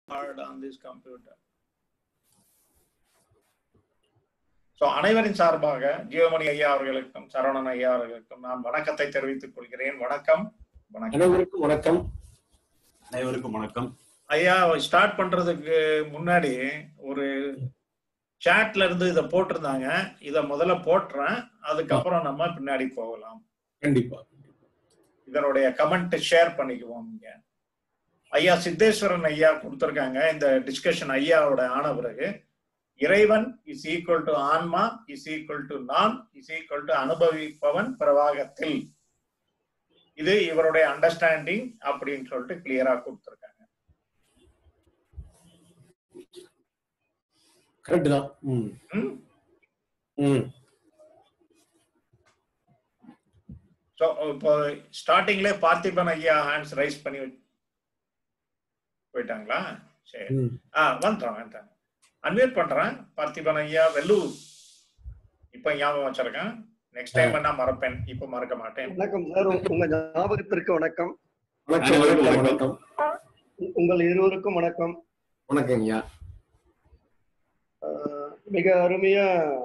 hard on this computer. So அனைவரின் சார்பாக ஜீவமணி ஐயா அவர்களுக்கும் சரவணன் ஐயா அவர்களுக்கும் நான் வணக்கத்தை தெரிவித்துக் கொள்கிறேன் வணக்கம் வணக்கம் அனைவருக்கும் வணக்கம் அனைவருக்கும் வணக்கம் ஐயா ஸ்டார்ட் பண்றதுக்கு முன்னாடி ஒரு சாட்ல இருந்து இதை போட்டிருந்தாங்க இத முதல்ல போட்டுறேன் அதுக்கப்புறம் நம்ம பின்னாடி போகலாம் கண்டிப்பா இதனுடைய கமெண்ட் ஷேர் பண்ணிக்குவோம் இங்க ஐயா சித்தேஸ்வரன் ஐயா கொடுத்திருக்காங்க இந்த டிஸ்கஷன் ஐயாவோட ஆன பிறகு இறைவன் இஸ் ஈக்குவல் டு ஆன்மா இஸ் ஈக்குவல் டு நான் இஸ் ஈக்குவல் டு அனுபவிப்பவன் பிரவாகத்தில் இது இவருடைய அண்டர்ஸ்டாண்டிங் அப்படின்னு சொல்லிட்டு கிளியரா கொடுத்திருக்காங்க கரெக்ட் தான் ம் ம்? ம் ஸோ இப்போ ஸ்டார்டிங்ல பார்த்திபன் ஐயா ஹேண்ட்ஸ் ரைஸ் பண்ணி வச்சு- போயிட்டாங்களா சரி ம் ஆ வந்துட்டான் வந்துட்டான் அன்மியூட் பண்றேன் பார்த்திபன் ஐயா வெல்லூர் இப்ப ஞாபகம் வச்சிருக்கேன் நெக்ஸ்ட் டைம் நான் மறப்பேன் இப்ப மறக்க மாட்டேன் வணக்கம் சார் உங்க ஞாபகத்திற்கு வணக்கம் வணக்கம் அனைவருக்கும் வணக்கம் வணக்கம். வணக்கம் உங்கள் இருவருக்கும் வணக்கம் வணக்கம் ஐயா அஹ், மிக அருமையா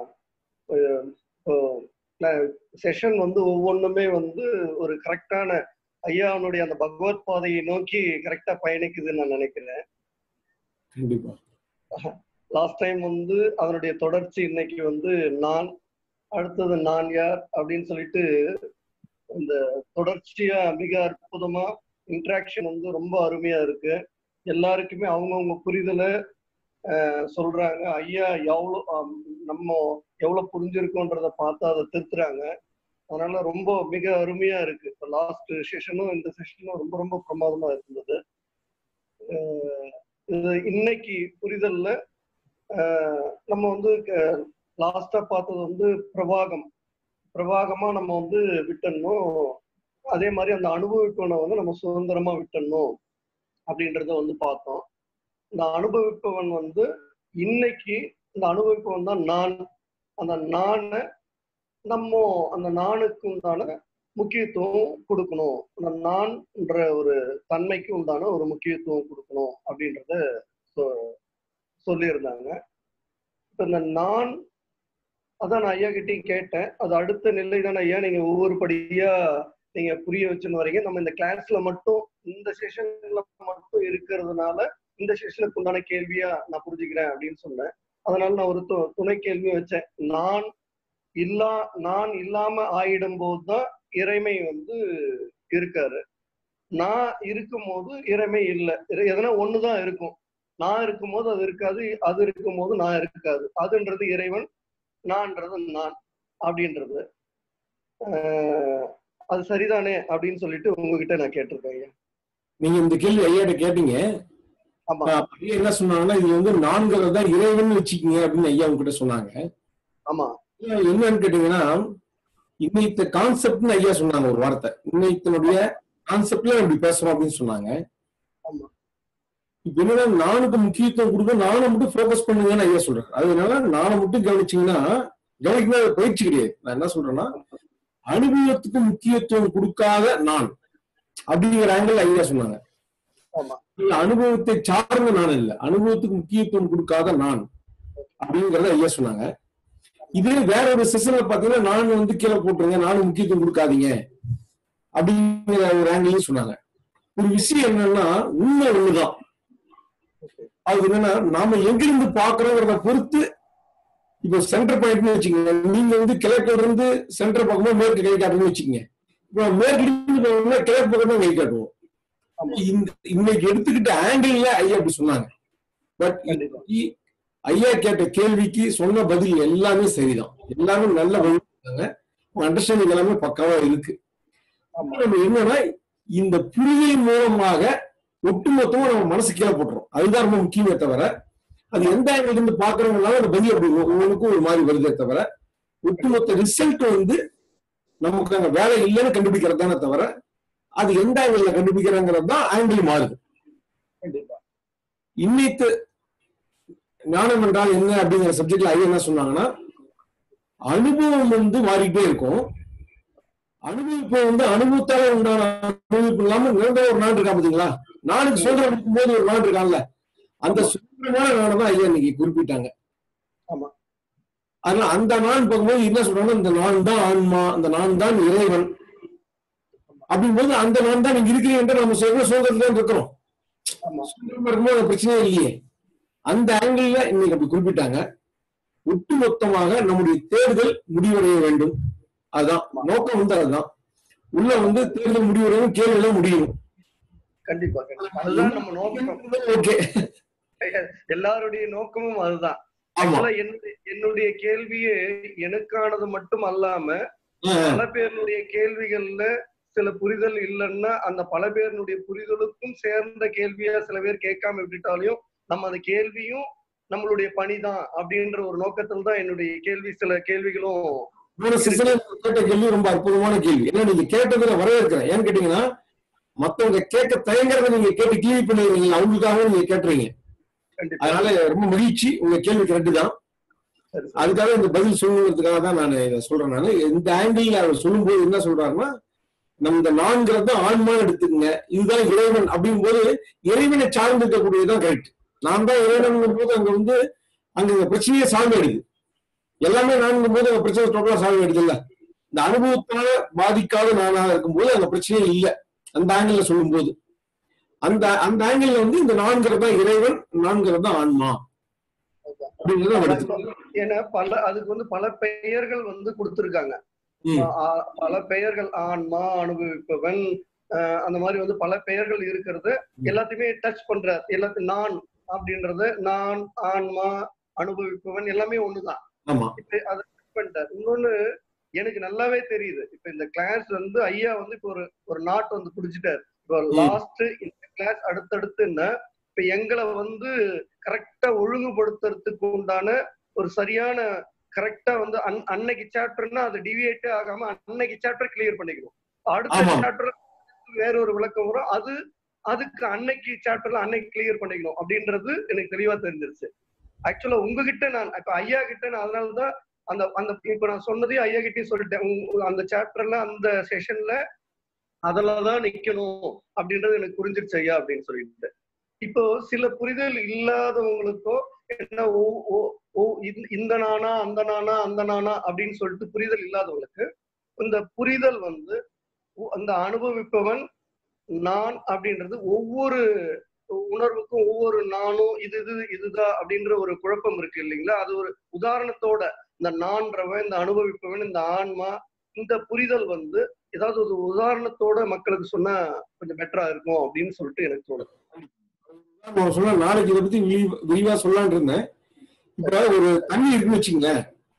செஷன் வந்து ஒவ்வொன்றுமே வந்து ஒரு கரெக்டான ஐயாவுடைய அந்த பகவத் பாதையை நோக்கி கரெக்டா பயணிக்குதுன்னு நான் நினைக்கிறேன் கண்டிப்பா லாஸ்ட் டைம் வந்து அதனுடைய தொடர்ச்சி இன்னைக்கு வந்து நான் அடுத்தது நான் யார் அப்படின்னு சொல்லிட்டு இந்த தொடர்ச்சியா மிக அற்புதமா இன்ட்ராக்ஷன் வந்து ரொம்ப அருமையா இருக்கு எல்லாருக்குமே அவங்கவுங்க புரிதலை ஆஹ், சொல்றாங்க ஐயா எவ்வளோ ஆம், நம்ம எவ்வளவு புரிஞ்சிருக்கோன்றத பார்த்து அதை திருத்துறாங்க அதனால ரொம்ப மிக அருமையா இருக்கு இப்போ லாஸ்ட் செஷனும் இந்த செஷனும் ரொம்ப ரொம்ப பிரமாதமா இருந்தது ஆஹ், இது இன்னைக்கு புரிதல்ல ஆஹ், நம்ம வந்து லாஸ்டா பார்த்தது வந்து பிரவாகம் பிரவாகமா நம்ம வந்து விட்டணும் அதே மாதிரி அந்த அனுபவிப்பவனை வந்து நம்ம சுதந்திரமா விட்டணும் அப்படின்றத வந்து பார்த்தோம் இந்த அனுபவிப்பவன் வந்து இன்னைக்கு இந்த அனுபவிப்பவன் தான் நான் அந்த நானை நம்ம அந்த நானுக்கு உண்டான முக்கியத்துவம் கொடுக்கணும் அந்த நான்ன்ற ஒரு தன்மைக்கு உண்டான ஒரு முக்கியத்துவம் கொடுக்கணும் அப்படின்றத சொ- சொல்லியிருந்தாங்க இப்ப இந்த நான் அதான் நான் ஐயா கிட்டையும் கேட்டேன் அது அடுத்த நிலை தானே ஐயா நீங்க ஒவ்வொரு படியா நீங்க புரிய வச்சுன்னு வரீங்க நம்ம இந்த கிளாஸ்ல மட்டும் இந்த செஷன்ல மட்டும் இருக்கிறதுனால இந்த செஷனுக்கு உண்டான கேள்வியா நான் புரிஞ்சுக்கிறேன் அப்படின்னு சொன்னேன் அதனால நான் ஒரு து- துணை கேள்வி வச்சேன் நான் இல்லா நான் இல்லாம ஆயிடும் போதுதான் இறைமை வந்து இருக்காரு நான் இருக்கும்போது இறைமை இல்லை எதனா ஒண்ணுதான் இருக்கும் நான் இருக்கும்போது அது இருக்காது அது இருக்கும்போது நான் இருக்காது அதுன்றது இறைவன் நான்ன்றது நான் அப்படின்றது ஆஹ் அது சரிதானே அப்படின்னு சொல்லிட்டு உங்ககிட்ட நான் கேட்டிருக்கேன் ஐயா. நீங்க இந்த கேள்வி ஐயாட்ட கேட்டீங்க ஆமா அப்ப ஐயா என்ன சொன்னாங்கன்னா இது வந்து நான்கிறது தான் இறைவன் வச்சுக்கீங்க அப்படின்னு ஐயா உங்ககிட்ட சொன்னாங்க ஆமா ஐயா, என்னன்னு கேட்டீங்கன்னா இன்னைத்த கான்செப்ட்னு ஐயா சொன்னாங்க ஒரு வார்த்தை இன்னைத்தனுடைய கான்செப்ட்ல இப்படி பேசுறோம் அப்படின்னு சொன்னாங்க ஆமா. இப்ப என்னன்னா நானுக்கு முக்கியத்துவம் கொடுக்க நானை மட்டும் ஃபோக்கஸ் பண்ணுங்கன்னு ஐயா சொல்றாரு அதனால நானை மட்டும் கவனிச்சீங்கன்னா கவனிக்கவே பயிற்சி கிடையாது நான் என்ன சொல்றேன்னா அனுபவத்துக்கு முக்கியத்துவம் கொடுக்காத நான் அப்படிங்கிற ஆங்கிள் ஐயா சொன்னாங்க ஆமா இல்ல, அனுபவத்தை சார்ந்த நான் இல்ல அனுபவத்துக்கு முக்கியத்துவம் கொடுக்காத நான் அப்படிங்கறத ஐயா சொன்னாங்க இதே வேற ஒரு செஷன்ல பாத்தீங்கன்னா நான் வந்து கீழே போட்டுருங்க நானும் முக்கியத்துவம் கொடுக்காதீங்க அப்படிங்கிற ஒரு ஆங்கிளையும் சொன்னாங்க ஒரு விஷயம் என்னன்னா உண்மை ஒண்ணுதான் அது என்னன்னா நாம எங்கிருந்து பாக்குறோங்கிறத பொறுத்து இப்போ சென்டர் பாயிண்ட்னு வச்சுக்கோங்க நீங்க வந்து கிழக்குல இருந்து சென்டர் பக்கமா மேற்கு கை காட்டுன்னு வச்சுக்கோங்க இப்போ மேற்கு இருந்து போனோம்னா கிழக்கு பக்கம் தான் கை காட்டுவோம் ஆமா. இந்த இன்னைக்கு எடுத்துக்கிட்ட ஆங்கிள் ஐயா அப்படி சொன்னாங்க பட் கண்டிப்பா ஐயா கேட்ட கேள்விக்கு சொன்ன பதில் எல்லாமே சரிதான் எல்லாமே நல்ல பதில் கொடுத்தாங்க. உங்க அண்டர்ஸ்டாண்டிங் எல்லாமே பக்காவா இருக்கு ஆமா அப்ப நம்ம என்னன்னா இந்த புரிதல் மூலமாக ஒட்டுமொத்தமா நம்ம மனசு கீழே போட்டுரும் அதுதான் ரொம்ப முக்கியமே தவிர அது எந்த ஆங்கிள் இருந்து பாக்குறவங்களால அந்த பதில் அப்படி ஒவ்வொன்றுக்கும் ஒரு மாதிரி வருதே தவிர ஒட்டுமொத்த ரிசல்ட் வந்து நமக்கு அங்க வேலை இல்லைன்னு கண்டுபிடிக்கிறது தானே தவிர அது எந்த ஆங்கிள் கண்டுபிடிக்கிறங்கிறது தான் ஆங்கிள் மாறுது கண்டிப்பா இன்னைத்து ஞானம் என்றால் என்ன அப்படிங்கிற சப்ஜெக்ட்ல ஐயா என்ன சொன்னாங்கன்னா அனுபவம் வந்து மாறிக்கிட்டே இருக்கும் அனுபவிப்பு வந்து அனுபவத்தால உண்டான அனுபவிப்பு இல்லாம நிரந்தர ஒரு நாடு இருக்கா பாத்தீங்களா நானுக்கு சுதந்திரம் இருக்கும்போது ஒரு நாடு இருக்கான்ல அந்த ஆமா. சுதந்திரமான நாளை தான் ஐயா இன்னைக்கு குறிப்பிட்டாங்க ஆமா. அதனால அந்த நாள் பார்க்கும்போது என்ன சொல்றாங்க இந்த நான் தான் ஆன்மா அந்த நான் தான் இறைவன் அப்படிங்கும்போது அந்த நான் தான் நீங்க இருக்கிறீங்க நம்ம சொல்ற சுதந்திரத்துல தான் இருக்கிறோம் ஆமா சுதந்திரமா இருக்கும்போது அது பிரச்சனையே இல்லையே அந்த ஆங்கிள் இன்னைக்கு அப்படி குறிப்பிட்டாங்க ஒட்டுமொத்தமாக நம்முடைய தேர்தல் முடிவடைய வேண்டும் அதுதான் நோக்கம் வந்து அதுதான் உள்ள வந்து தேர்தல் முடிவடையும் கேள்வியில முடியும் கண்டிப்பா கண்டிப்பா அதுதான் நம்ம நோக்கம் ஓகே எல்லாருடைய நோக்கமும் அதுதான் ஆமா ஆக்சுவலா என்னுடைய என்னுடைய கேள்வியே எனக்கானது மட்டும் அல்லாம ஆஹ் பல பேருடைய கேள்விகள்ல சில புரிதல் இல்லைன்னா அந்த பல பேருடைய புரிதலுக்கும் சேர்ந்த கேள்வியா சில பேர் கேட்காம விட்டுட்டாலையும் நம்ம அந்த கேள்வியும் நம்மளுடைய பணிதான் அப்படின்ற ஒரு நோக்கத்தில் தான் என்னுடைய கேள்வி சில கேள்விகளும் மூணு சிசனை கேட்ட கேள்வி ரொம்ப அற்புதமான கேள்வி ஏன்னா நீங்க கேட்டதுல வரவேற்கிறேன் ஏன்னு கேட்டீங்கன்னா மத்தவங்க கேட்க தயங்குறத நீங்க கேட்டு கிளீ பண்ணிடுறீங்க அவங்களுக்காக நீங்க கேட்டுறீங்க கண்டிப்பா அதனால ரொம்ப மகிழ்ச்சி உங்க கேள்வி கரெக்ட் தான் சரி, சரி. அதுக்காக இந்த பதில் சொல்லணுங்கிறதுக்காக தான் நான் இதை சொல்றேன் நான் இந்த ஆங்கிள் அவர் சொல்லும்போது என்ன சொல்றாருன்னா நம்ம இந்த நான்கிறது தான் ஆன்மா எடுத்துக்கங்க இதுதான் இறைவன் அப்படிங்கும்போது இறைவனை சார்ந்து இருக்கக்கூடியதுதான் கரெக்ட் நான் தான் இறைவன் போது அங்க வந்து அங்க இந்த பிரச்சனையே சால்வ் ஆயிடுது எல்லாமே நான்கும் போது அந்த பிரச்சனை டோட்டலா சால்வ் ஆயிடுது இல்ல இந்த அனுபவத்தால பாதிக்காத நானாக இருக்கும்போது அந்த பிரச்சனையே இல்லை அந்த ஆங்கிள் சொல்லும்போது அந்த அந்த ஆங்கிள் வந்து இந்த நான்கிறது தான் இறைவன் நான்கிறது தான் ஆன்மா அப்படிங்கிறத நம்ம எடுத்துக்கணும் ஏன்னா பல அதுக்கு வந்து பல பெயர்கள் வந்து கொடுத்திருக்காங்க ம். ஆ- பல பெயர்கள் ஆன்மா அனுபவிப்பவன் ஆஹ் அந்த மாதிரி வந்து பல பெயர்கள் இருக்கிறது எல்லாத்தையுமே டச் பண்றார் எல்லாத்தையும் நான் அப்படின்றது நான் ஆன்மா அனுபவிப்பவன் எல்லாமே ஒண்ணுதான் ஆமா இப்ப அதை touch பண்ணிட்டார் இன்னொன்னு எனக்கு நல்லாவே தெரியுது இப்ப இந்த கிளாஸ் வந்து ஐயா வந்து இப்ப ஒரு ஒரு நாட் வந்து புடிச்சிட்டாரு இப்போ லாஸ்ட் இந்த கிளாஸ் அடுத்தடுத்துன்னா இப்ப எங்களை வந்து கரெக்டா ஒழுங்குபடுத்துறதுக்கு உண்டான ஒரு சரியான கரெக்டா வந்து அன்- அன்னைக்கு சாப்டர்னா அது டிவியேட்டே ஆகாம அன்னைக்கு சாப்டர் கிளியர் பண்ணிக்கணும் அடுத்த ஆமா. சாப்டர் வேற ஒரு விளக்கம் வரும் அது அதுக்கு அன்னைக்கு சாப்டர்ல அன்னைக்கு கிளியர் பண்ணிக்கணும் அப்படின்றது எனக்கு தெளிவா தெரிஞ்சிருச்சு ஆக்சுவலா உங்ககிட்ட நான் இப்ப ஐயா கிட்ட நான் அதனாலதான் அந்த அந்த இப்ப நான் சொன்னதையும் ஐயா கிட்டயும் சொல்லிட்டேன் உங்க- அந்த சாப்டர்ல அந்த செஷன்ல அதெல்லாம் தான் நிக்கணும் அப்படின்றது எனக்கு புரிஞ்சிருச்சு ஐயா அப்படின்னு சொல்லிட்டு இப்போ சில புரிதல் இல்லாதவங்களுக்கோ என்ன ஓ- ஓ- ஓ இந்த- இந்த நானா அந்த நானா அந்த நானா அப்படின்னு சொல்லிட்டு புரிதல் இல்லாதவங்களுக்கு இந்த புரிதல் வந்து ஒ- அந்த அனுபவிப்பவன் நான் அப்படின்றது ஒவ்வொரு உணர்வுக்கும் ஒவ்வொரு நானும் இது இது இதுதான் அப்படின்ற ஒரு குழப்பம் இருக்கு இல்லைங்களா அது ஒரு உதாரணத்தோட இந்த நான்றவன் இந்த அனுபவிப்பவன் இந்த ஆன்மா இந்த புரிதல் வந்து ஏதாவது ஒரு உதாரணத்தோட மக்களுக்கு சொன்னா கொஞ்சம் பெட்டரா இருக்கும் அப்படின்னு சொல்லிட்டு எனக்கு தோணுது நான் சொன்ன நாளைக்கு இதை பத்தி விரிவா- விரிவா சொல்லலாம்னு இருந்தேன் இப்ப ஒரு தண்ணி இருக்குன்னு வச்சுக்கங்களேன்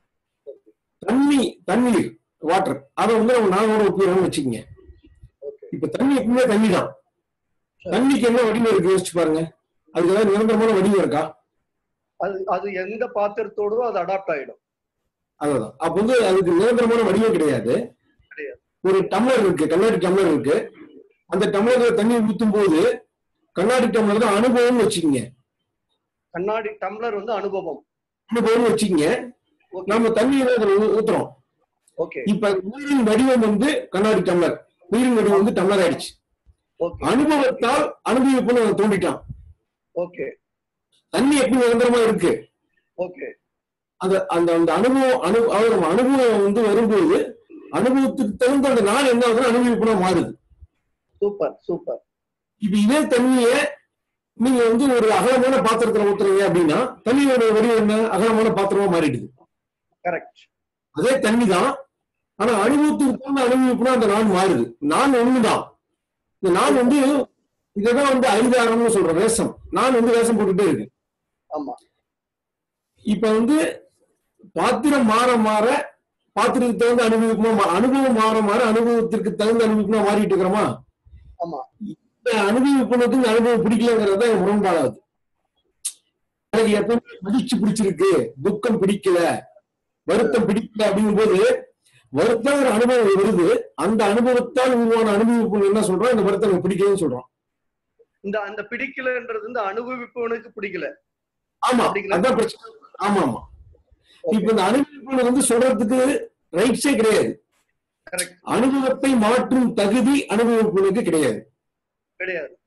தண்ணி தண்ணீர் வாட்டர் அதை வந்து நம்ம நானோட ஒப்பிடுறோம்னு வச்சுக்கோங்க ஓகே இப்ப தண்ணி எப்பவுமே தண்ணி தான் தண்ணிக்கு என்ன வடிவம் இருக்கு யோசிச்சு பாருங்க அதுக்கு ஏதாவது நிரந்தரமான வடிவம் இருக்கா அது அது எந்த பாத்திரத்தோடோ அது அடாப்ட் ஆயிடும் அதுதான் அப்ப வந்து அதுக்கு நிரந்தரமான வடிவம் கிடையாது கிடையாது. ஒரு டம்ளர் இருக்கு கண்ணாடி டம்ளர் இருக்கு அந்த டம்ளர்ல தண்ணி ஊத்தும் போது கண்ணாடி டம்ளர் தான் அனுபவம்னு வச்சுக்கோங்க கண்ணாடி டம்ளர் வந்து அனுபவம் அனுபவம்னு வச்சுக்கோங்க ஓகே நம்ம தண்ணி அதுல ஊ- ஊத்துறோம் ஓகே இப்ப நீரின் வடிவம் வந்து கண்ணாடி டம்ளர் நீரின் வடிவம் வந்து டம்ளர் ஆயிடுச்சு ஓகே அனுபவத்தால் அனுபவிப்புன்னு அவன் தோண்டிட்டான் ஓகே தண்ணி எப்படி நிரந்தரமா இருக்கு ஓகே அந்த அந்த அந்த அனுபவம் அனு அவர் நம்ம அனுபவம் வந்து வரும்போது அனுபவத்துக்கு தகுந்த அந்த நாள் என்ன ஆகுதுன்னா அனுபவிப்புனா மாறுது சூப்பர் சூப்பர் இப்ப இதே தண்ணிய நீங்க வந்து ஒரு அகலமான பாத்திரத்துல ஊத்துறீங்க அப்படின்னா தண்ணியோட வடிவம் என்ன அகலமான பாத்திரமா மாறிடுது கரெக்ட் அதே தண்ணி தான் ஆனா அனுபவத்துக்கு தகுந்த அனுபவிப்புனா அந்த நான் மாறுது நான் ஒண்ணுதான் இந்த நான் வந்து இததான் வந்து அரிதாரம்னு சொல்றோம் வேஷம் நான் வந்து வேஷம் போட்டுட்டே இருக்கு ஆமா இப்ப வந்து பாத்திரம் மாற மாற பாத்திரத்துக்கு தகுந்த அனுபவிக்குமா மா- அனுபவம் மாற மாற அனுபவத்திற்கு தகுந்த அனுபவிக்குமா மாறிட்டு இருக்கிறோமா ஆமா இந்த அனுபவிப்புனது இந்த அனுபவம் பிடிக்கலங்கிறது தான் முரண்பாடாது எனக்கு எப்பவுமே மகிழ்ச்சி பிடிச்சிருக்கு துக்கம் பிடிக்கல வருத்தம் பிடிக்கல அப்படிங்கும்போது வருத்தம் ஒரு அனுபவம் வருது அந்த அனுபவத்தால் உருவான அனுபவிப்பு என்ன சொல்றோம் இந்த வருத்தம் எனக்கு பிடிக்கலன்னு சொல்றோம் இந்த அந்த பிடிக்கலன்றது இந்த அனுபவிப்பவனுக்கு பிடிக்கல ஆமா அப்படிங்களா? அதான் பிரச்சனை ஆமா ஆமா இப்ப இந்த அனுபவிப்பு வந்து சொல்றதுக்கு ரைட்ஸே கிடையாது கரெக்ட் அனுபவத்தை மாற்றும் தகுதி அனுபவிப்புகளுக்கு கிடையாது கிடையாது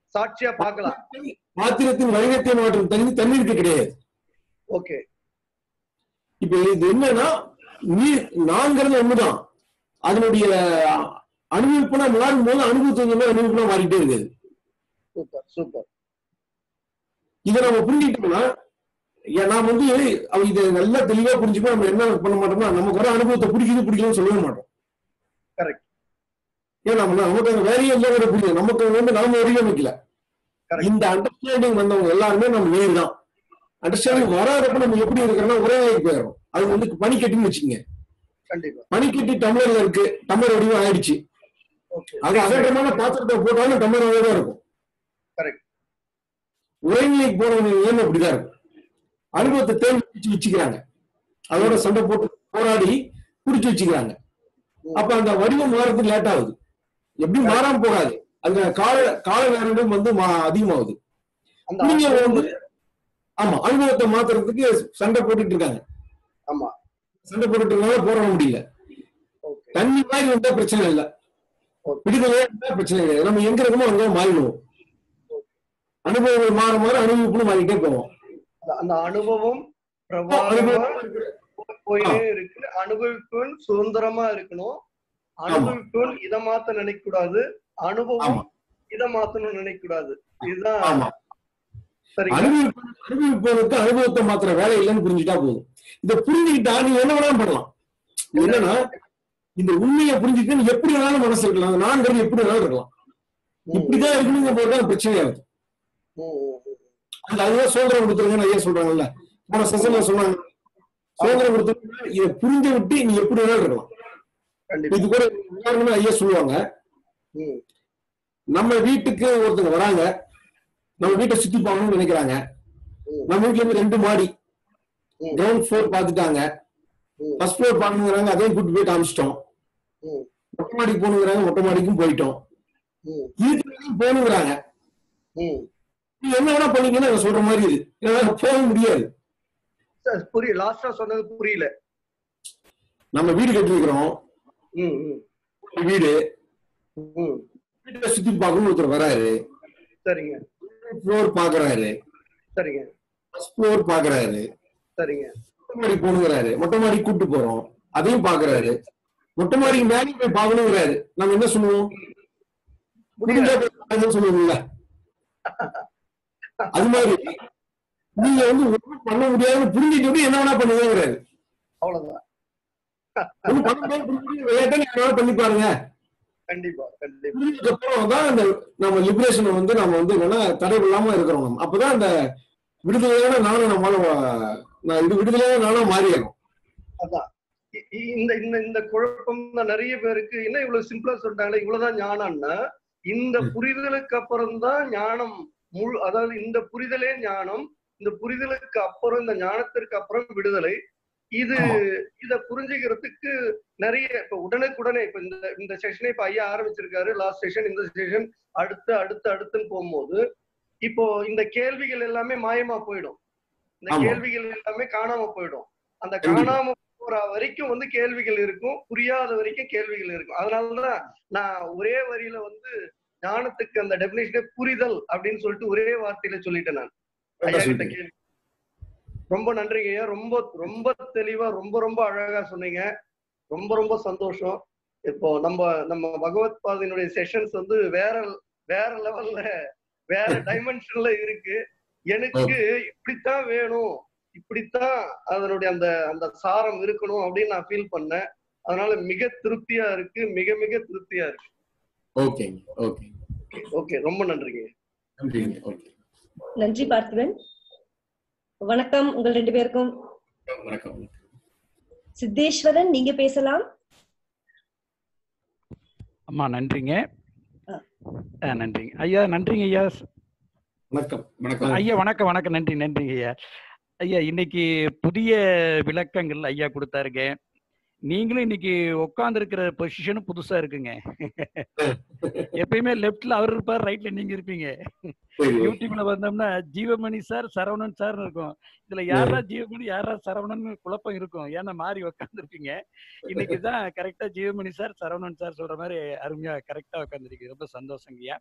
சாட்சியா பார்க்கலாம் பாத்திரத்தின் வடிவத்தை மாற்றும் தண்ணி தண்ணீருக்கு கிடையாது ஓகே இப்ப இது என்னன்னா நீர் நான்கிறது ஒண்ணுதான் அதனுடைய அனுபவிப்புனா மாறும் போது அனுபவத்துக்கு அனுபவிப்புனா மாறிட்டே இருக்குது சூப்பர் சூப்பர் இதை நம்ம புரிஞ்சுக்கிட்டோம்னா ஏன் நான் வந்து அவ இதை நல்லா தெளிவா புரிஞ்சுப்போம் நம்ம என்ன பண்ண மாட்டோம்னா நமக்கு வர அனுபவத்தை பிடிக்குது பிடிக்கலன்னு சொல்லவே மாட்டோம் கரெக்ட் ஏன் நம்ம நமக்கு அந்த வேலையே இல்லை புரியுது நமக்கு வந்து நாம வடிவமைக்கல Correct. இந்த அண்டர்ஸ்டாண்டிங் வந்தவங்க எல்லாருமே நம்ம நேர் தான் அண்டர்ஸ்டாண்டிங் வராதப்ப நம்ம எப்படி இருக்கிறோம்னா ஒரே வேலைக்கு போயிடும் அது வந்து பனிக்கட்டின்னு வச்சுக்கோங்க கண்டிப்பா பனிக்கட்டி டம்ளர்ல இருக்கு டம்ளர் வடிவம் ஆயிடுச்சு ஓகே அது அகற்றமான பாத்திரத்தை போட்டாலும் டம்ளர் தான் இருக்கும் கரெக்ட் உரைநிலைக்கு போறவங்க ஏன் அப்படிதான் இருக்கும் அனுபவத்தை தேடி பிடிச்சு வச்சுக்கிறாங்க அதோட சண்டை போட்டு போராடி பிடிச்சு வச்சுக்கிறாங்க அப்ப அந்த வடிவம் மாறதுக்கு லேட் ஆகுது எப்படி மாறாம போகாது அந்த கால கால நேரங்களும் வந்து மா- அதிகமாகுது அந்த நீங்க அனுபவம் வந்து ஆமா அனுபவத்தை மாத்துறதுக்கு சண்டை போட்டுட்டு இருக்காங்க ஆமா சண்டை போட்டுட்டு இருக்கனால போராட முடியல ஓகே தண்ணி மாதிரி வந்தா பிரச்சனை இல்ல Okay. விடுதலையா இருந்தா பிரச்சனை கிடையாது நம்ம எங்க இருக்கோமோ அங்க மாறிடுவோம் அனுபவங்கள் மாற மாற அனுபவிப்புன்னு மாறிட்டே போவோம் அந்த அனுபவம் பிரபாகமா போயிட்டே இருக்கு அனுபவிப்பும் சுதந்திரமா இருக்கணும் அனுபவிப்பும் இதை மாத்த நினைக்க கூடாது அனுபவம் ஆமா. இதை மாத்தணும்னு நினைக்க கூடாது இதுதான் ஆமா சரிங்க அனுபவிப்பு அனுபவிப்பவனுக்கு அனுபவத்தை மாத்திர வேலை இல்லைன்னு புரிஞ்சுட்டா போதும் இத புரிஞ்சுக்கிட்டா நீ என்ன வேணாலும் பண்ணலாம் என்னன்னா இந்த உண்மையை புரிஞ்சுக்கிட்டு நீ எப்படி வேணாலும் மனசு இருக்கலாம் அந்த நான்கிறது எப்படி வேணாலும் இருக்கலாம் ம், இப்படிதான் இருக்கணுங்க போதுதான் பிரச்சனையாகுது ம், ம், ம். அந்த அதுதான் சுதந்திரம் கொடுத்துருங்கன்னு ஐயா சொல்றாங்கல்ல போன செஷன்ல சொன்னாங்க சுதந்திரம் கொடுத்துருங்க இதை புரிஞ்சு விட்டு நீ எப்படி வேணாலும் இருக்கலாம் கண்டிப்பா இது கூட உதாரணமா ஐயா சொல்லுவாங்க ம், நம்ம வீட்டுக்கு ஒருத்தங்க வராங்க நம்ம வீட்டை சுத்தி பார்க்கணும்னு நினைக்கிறாங்க ம். நம்ம வீட்டுல இருந்து ரெண்டு மாடி ம். கிரவுண்ட் ஃப்ளோர் பார்த்துட்டாங்க ம். ஃபர்ஸ்ட் ஃப்ளோர் பார்க்கணுங்கிறாங்க அதையும் கூட்டு போய் காமிச்சிட்டோம் ம், மொட்டை மாடிக்கு போகணுங்கிறாங்க மொட்டை மாடிக்கும் போயிட்டோம் ம், இதுக்கு மேலயும் போகணுங்கிறாங்க ம். நீ என்ன வேணா பண்ணீங்கன்னு நான் சொல்ற மாதிரி இது என்னால போக முடியாது சார், புரியல லாஸ்டா சொன்னது புரியல நம்ம வீடு கட்டிருக்கிறோம் ம், ம், வீடு ம். வீட்டை சுத்தி பார்க்கணும்னு ஒருத்தர் வராரு சரிங்க ஃப்ளோர் பாக்குறாரு சரிங்க ஃபர்ஸ்ட் ஃப்ளோர் பாக்குறாரு சரிங்க மொட்டை மாடி போகணுங்கிறாரு மொட்டை மாடி கூட்டு போறோம் அதையும் பாக்குறாரு மொட்டை மாடிக்கு மேலேயும் போய் பார்க்கணுங்கிறாரு நம்ம என்ன சொல்லுவோம் முடிஞ்சா போய் பாருங்கன்னு சொல்லுவோம்ல அது மாதிரி நீங்க வந்து ஒண்ணும் பண்ண முடியாதுன்னு புரிஞ்சுட்டு என்ன வேணா பண்ணுங்கிறாரு அவ்வளவுதான் ஒண்ணும் பண்ண முடியாது புரிஞ்சுட்டு விளையாட்டை நீங்க வேணா பண்ணி பாருங்க கண்டிப்பா கண்டிப்பா புரிஞ்சதுக்கு அப்புறம் தான் அந்த நம்ம லிபரேஷனை வந்து நம்ம வந்து என்னன்னா தடை இல்லாம இருக்கிறோம் நம்ம அப்பதான் அந்த விடுதலையான நானும் நம்மளால வா- நான் இது விடுதலையான நானும் மாறிடும் அதான் இ- இ- இந்த இந்த இந்த குழப்பம் தான் நிறைய பேருக்கு என்ன இவ்வளவு சிம்பிளா சொல்லிட்டாங்களே இவ்வளவுதான் ஞானம்னா இந்த புரிதலுக்கு அப்புறம் தான் ஞானம் முழு அதாவது இந்த புரிதலே ஞானம் இந்த புரிதலுக்கு அப்புறம் இந்த ஞானத்திற்கு அப்புறம் விடுதலை இது ஆமா. இத புரிஞ்சுக்கிறதுக்கு நிறைய இப்ப உடனுக்குடனே இப்ப இந்த இந்த செஷனே இப்ப ஐயா ஆரம்பிச்சிருக்காரு லாஸ்ட் செஷன் இந்த செஷன் அடுத்து அடுத்து அடுத்துன்னு போகும்போது இப்போ இந்த கேள்விகள் எல்லாமே மாயமா போயிடும் இந்த ஆமா. கேள்விகள் எல்லாமே காணாம போயிடும் அந்த கண்டிப்பா. காணாம போற வரைக்கும் வந்து கேள்விகள் இருக்கும் புரியாத வரைக்கும் கேள்விகள் இருக்கும் அதனாலதான் நான் ஒரே வரியில வந்து ஞானத்துக்கு அந்த டெபினேஷனே புரிதல் அப்படின்னு சொல்லிட்டு ஒரே வார்த்தையில சொல்லிட்டேன் நான் ஐயா கிட்ட சொல்லிட்டீங்க. கேள்வி ரொம்ப நன்றிங்க ஐயா ரொம்ப ரொம்ப தெளிவா ரொம்ப ரொம்ப அழகா சொன்னீங்க ரொம்ப ரொம்ப சந்தோஷம் இப்போ நம்ம நம்ம பகவத் பாதையினுடைய செஷன்ஸ் வந்து வேற வேற லெவல்ல வேற டைமென்ஷன்ல இருக்கு எனக்கு இப்படித்தான் வேணும் இப்படித்தான் அதனுடைய அந்த அந்த சாரம் இருக்கணும் அப்படின்னு நான் ஃபீல் பண்ணேன் அதனால மிக திருப்தியா இருக்கு மிக மிக திருப்தியா இருக்கு ஓகேங்க ஓகே ஓகே ரொம்ப நன்றிங்க நன்றிங்க ஓகே நன்றி பார்த்திபன் வணக்கம் உங்கள் ரெண்டு பேருக்கும் வணக்கம் சித்தேஸ்வரன் நீங்க பேசலாம் அம்மா நன்றிங்க ஆ. ஆ, நன்றிங்க ஐயா நன்றிங்க ஐயா வணக்கம் வணக்கம் ஐயா வணக்கம் வணக்கம் நன்றி நன்றிங்க ஐயா ஐயா இன்னைக்கு புதிய விளக்கங்கள் ஐயா கொடுத்தாருங்க நீங்களும் இன்னைக்கு உட்கார்ந்து இருக்கிற பொசிஷனும் புதுசா இருக்குங்க எப்பயுமே லெஃப்ட்ல அவர் இருப்பார் ரைட்ல நீங்க இருப்பீங்க சரி யூடியூப்ல வந்தோம்னா ஜீவமணி சார் சரவணன் சார் இருக்கும் இதுல யாரா ஜீவமணி யாரா சரவணன் குழப்பம் இருக்கும் ஏன்னா மாறி உட்காந்துருப்பீங்க இன்னைக்கு தான் கரெக்டா ஜீவமணி சார் சரவணன் சார் சொல்ற மாதிரி அருமையா கரெக்டா உட்காந்துருக்கு ரொம்ப சந்தோஷங்கய்யா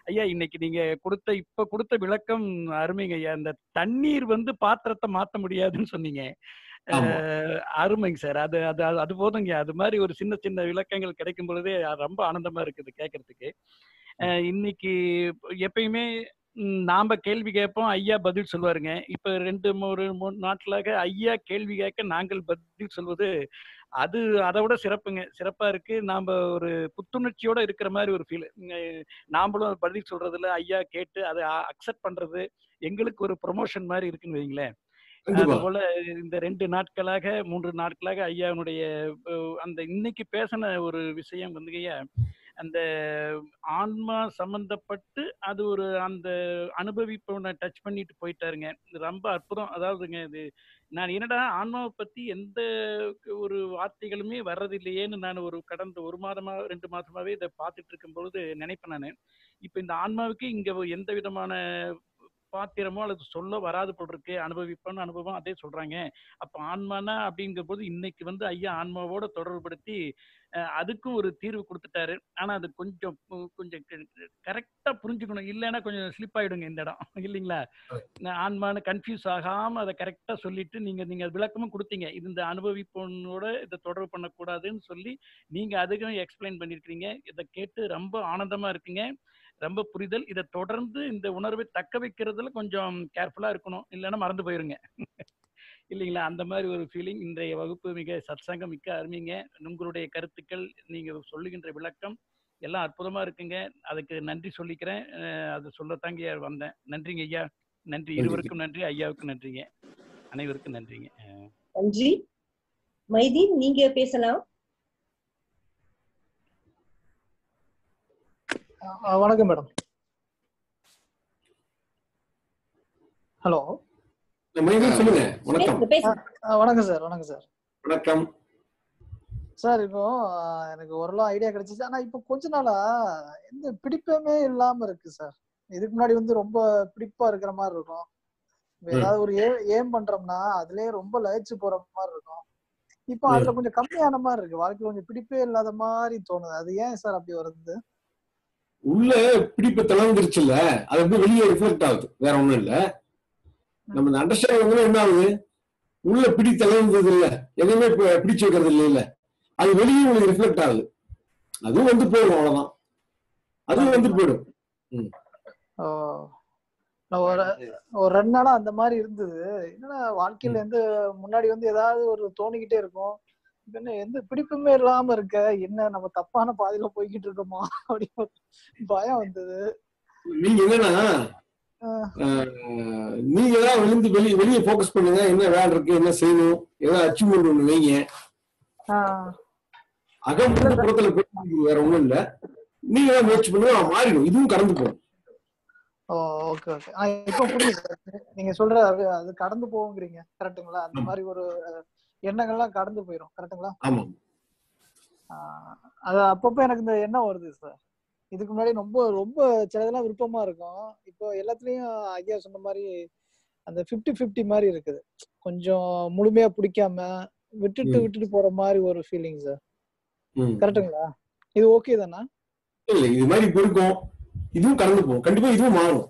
ஐயா இன்னைக்கு நீங்க கொடுத்த இப்ப கொடுத்த விளக்கம் அருமைங்க ஐயா இந்த தண்ணீர் வந்து பாத்திரத்தை மாத்த முடியாதுன்னு சொன்னீங்க ஆமா. அஹ், அருமைங்க சார் அது அது அது- அது போதுங்க அது மாதிரி ஒரு சின்ன சின்ன விளக்கங்கள் கிடைக்கும் பொழுதே அது ரொம்ப ஆனந்தமா இருக்குது கேட்கறதுக்கு அஹ், இன்னைக்கு எப்பயுமே ம், நாம கேள்வி கேட்போம் ஐயா பதில் சொல்லுவாருங்க இப்ப ரெண்டு மூணு மூணு நாட்களாக ஐயா கேள்வி கேட்க நாங்கள் பதில் சொல்வது அது அதை விட சிறப்புங்க சிறப்பா இருக்கு நாம ஒரு புத்துணர்ச்சியோட இருக்கிற மாதிரி ஒரு ஃபீல் நாமளும் பதில் சொல்றதுல ஐயா கேட்டு அதை அக்செப்ட் பண்றது எங்களுக்கு ஒரு ப்ரொமோஷன் மாதிரி இருக்குன்னு வைங்களேன் கண்டிப்பா அதுபோல இந்த ரெண்டு நாட்களாக மூன்று நாட்களாக ஐயாவுடைய அஹ், அந்த இன்னைக்கு பேசின ஒரு விஷயம் வந்து ஐயா அந்த ஆன்மா சம்பந்தப்பட்டு அது ஒரு அந்த அனுபவிப்பவனை டச் பண்ணிட்டு போயிட்டாருங்க இது ரொம்ப அற்புதம் அதாவதுங்க இது நான் என்னடா ஆன்மாவை பத்தி எந்த ஒரு வார்த்தைகளுமே வர்றதில்லையேன்னு நான் ஒரு கடந்த ஒரு மாதமா ரெண்டு மாசமாவே இதை பார்த்துட்டு இருக்கும் பொழுது நினைப்பேன் நான் இப்ப இந்த ஆன்மாவுக்கு இங்க எந்த விதமான பாத்திரமோ அல்லது சொல்ல வராது போல் இருக்கு அனுபவிப்போன்னு அனுபவம் அதே சொல்றாங்க அப்ப ஆன்மானா அப்படிங்கிற போது இன்னைக்கு வந்து ஐயா ஆன்மாவோட தொடர்புபடுத்தி அஹ், அதுக்கும் ஒரு தீர்வு கொடுத்துட்டாரு ஆனா அது கொஞ்சம் உ- கொஞ்சம் கரெக்டா புரிஞ்சுக்கணும் இல்லைன்னா கொஞ்சம் ஸ்லிப் ஆயிடுங்க இந்த இடம் இல்லைங்களா நான் ஆன்மான்னு கன்ஃபியூஸ் ஆகாம அதை கரெக்டா சொல்லிட்டு நீங்க நீங்க விளக்கமும் கொடுத்தீங்க இது இந்த அனுபவிப்போனோட இதை தொடர்பு பண்ணக்கூடாதுன்னு சொல்லி நீங்க அதுக்கும் எக்ஸ்பிளைன் பண்ணிருக்கீங்க இதை கேட்டு ரொம்ப ஆனந்தமா இருக்குங்க ரொம்ப புரிதல் இதை தொடர்ந்து இந்த உணர்வை தக்க வைக்கிறதுல கொஞ்சம் கேர்ஃபுல்லா இருக்கணும் இல்லைன்னா மறந்து போயிருங்க இல்லைங்களா அந்த மாதிரி ஒரு ஃபீலிங் இன்றைய வகுப்பு மிக சத்சங்கம் மிக்க அருமைங்க உங்களுடைய கருத்துக்கள் நீங்க சொல்லுகின்ற விளக்கம் எல்லாம் அற்புதமா இருக்குங்க அதுக்கு நன்றி சொல்லிக்கிறேன் அஹ் அது சொல்லத்தாங்க வந்தேன் நன்றிங்க ஐயா நன்றி இருவருக்கும் நன்றி ஐயாவுக்கும் நன்றிங்க அனைவருக்கும் நன்றிங்க அஹ் நன்றி மைதீன் நீங்க பேசலாம் ஆ, வணக்கம் மேடம் ஹலோ மைதீன் சொல்லுங்க வணக்கம் பேசுங்க பேசுங்க வணக்கம் சார் வணக்கம் சார் வணக்கம் சார் இப்போ ஆ, எனக்கு ஓரளவு ஐடியா கிடைச்சிச்சு ஆனா இப்போ கொஞ்ச நாளா எந்த பிடிப்பமே இல்லாம இருக்கு சார் இதுக்கு முன்னாடி வந்து ரொம்ப பிடிப்பா இருக்கிற மாதிரி இருக்கும் இப்ப ம். ஏதாவது ஒரு ஏம் பண்றோம்னா அதுலயே ரொம்ப லயிச்சு போற மாதிரி இருக்கும் இப்போ அதுல கொஞ்சம் கம்மியான மாதிரி இருக்கு வாழ்க்கையில கொஞ்சம் பிடிப்பே இல்லாத மாதிரி தோணுது அது ஏன் சார் அப்படி வருது உள்ள பிடிப்பு திளந்துருச்சுல்ல அது அப்படியே வெளியே ரிஃப்ளெக்ட் ஆகுது வேற ஒண்ணும் இல்ல நம்ம இந்த அண்டர்ஸ்டாண்டிங் என்ன ஆகுது உள்ள பிடி திளந்தது இல்ல எதுவுமே பி- பிடிச்சு வைக்கிறது இல்ல இல்ல அது வெளியே உங்களுக்கு ரிஃப்ளெக்ட் ஆகுது அதுவும் வந்து போயிடும் அவ்வளவுதான் அதுவும் வந்து போயிடும் ஓ நான் ஒரு ஒரு ரெண்டு நாளா அந்த மாதிரி இருந்தது என்னன்னா வாழ்க்கையில எந்த முன்னாடி வந்து ஏதாவது ஒரு தோணிக்கிட்டே இருக்கும் இப்ப என்ன எந்த பிடிப்புமே இல்லாம இருக்க என்ன நம்ம தப்பான பாதையில போய்கிட்டு இருக்கோமா அப்படின்னு ஒரு பயம் வந்தது நீங்க என்னன்னா ஆஹ் ஆஹ், நீங்க ஏதாவது விழுந்து வெளியே வெளியே ஃபோக்கஸ் பண்ணுங்க என்ன வேலை இருக்கு என்ன செய்யணும் ஏதாவது அச்சீவ்மெண்ட் ஒண்ணு வைங்க ஆஹ் அகம் புறத்துல போய் வேற ஒண்ணும் இல்ல நீங்க தான் முயற்சி பண்ணுங்க மாறிடும் இதுவும் கடந்து போகும் ஓ ஓகே ஓகே ஆ இப்போ புரியுது சார் நீங்க சொல்ற அது அது கடந்து போகுங்கிறீங்க கரெக்ட்டுங்களா அந்த மாதிரி ஒரு அஹ், எண்ணங்கள்லாம் கடந்து போயிடும் கரெக்ட்டுங்களா ஆமா ஆஹ் அது அப்பப்போ எனக்கு இந்த எண்ணம் வருது சார் இதுக்கு முன்னாடி ரொம்ப ரொம்ப சிலதெல்லாம் விருப்பமா இருக்கும் இப்போ எல்லாத்துலயும் ஐயா சொன்ன மாதிரி அந்த 50 50 மாதிரி இருக்குது கொஞ்சம் முழுமையா பிடிக்காம விட்டுட்டு ம். விட்டுட்டு போற மாதிரி ஒரு ஃபீலிங் சார் ம். கரெக்ட்டுங்களா இது ஓகே தானா இல்ல இது மாதிரி இப்ப இருக்கும் இதுவும் கடந்து போகும் கண்டிப்பா இதுவும் மாறும்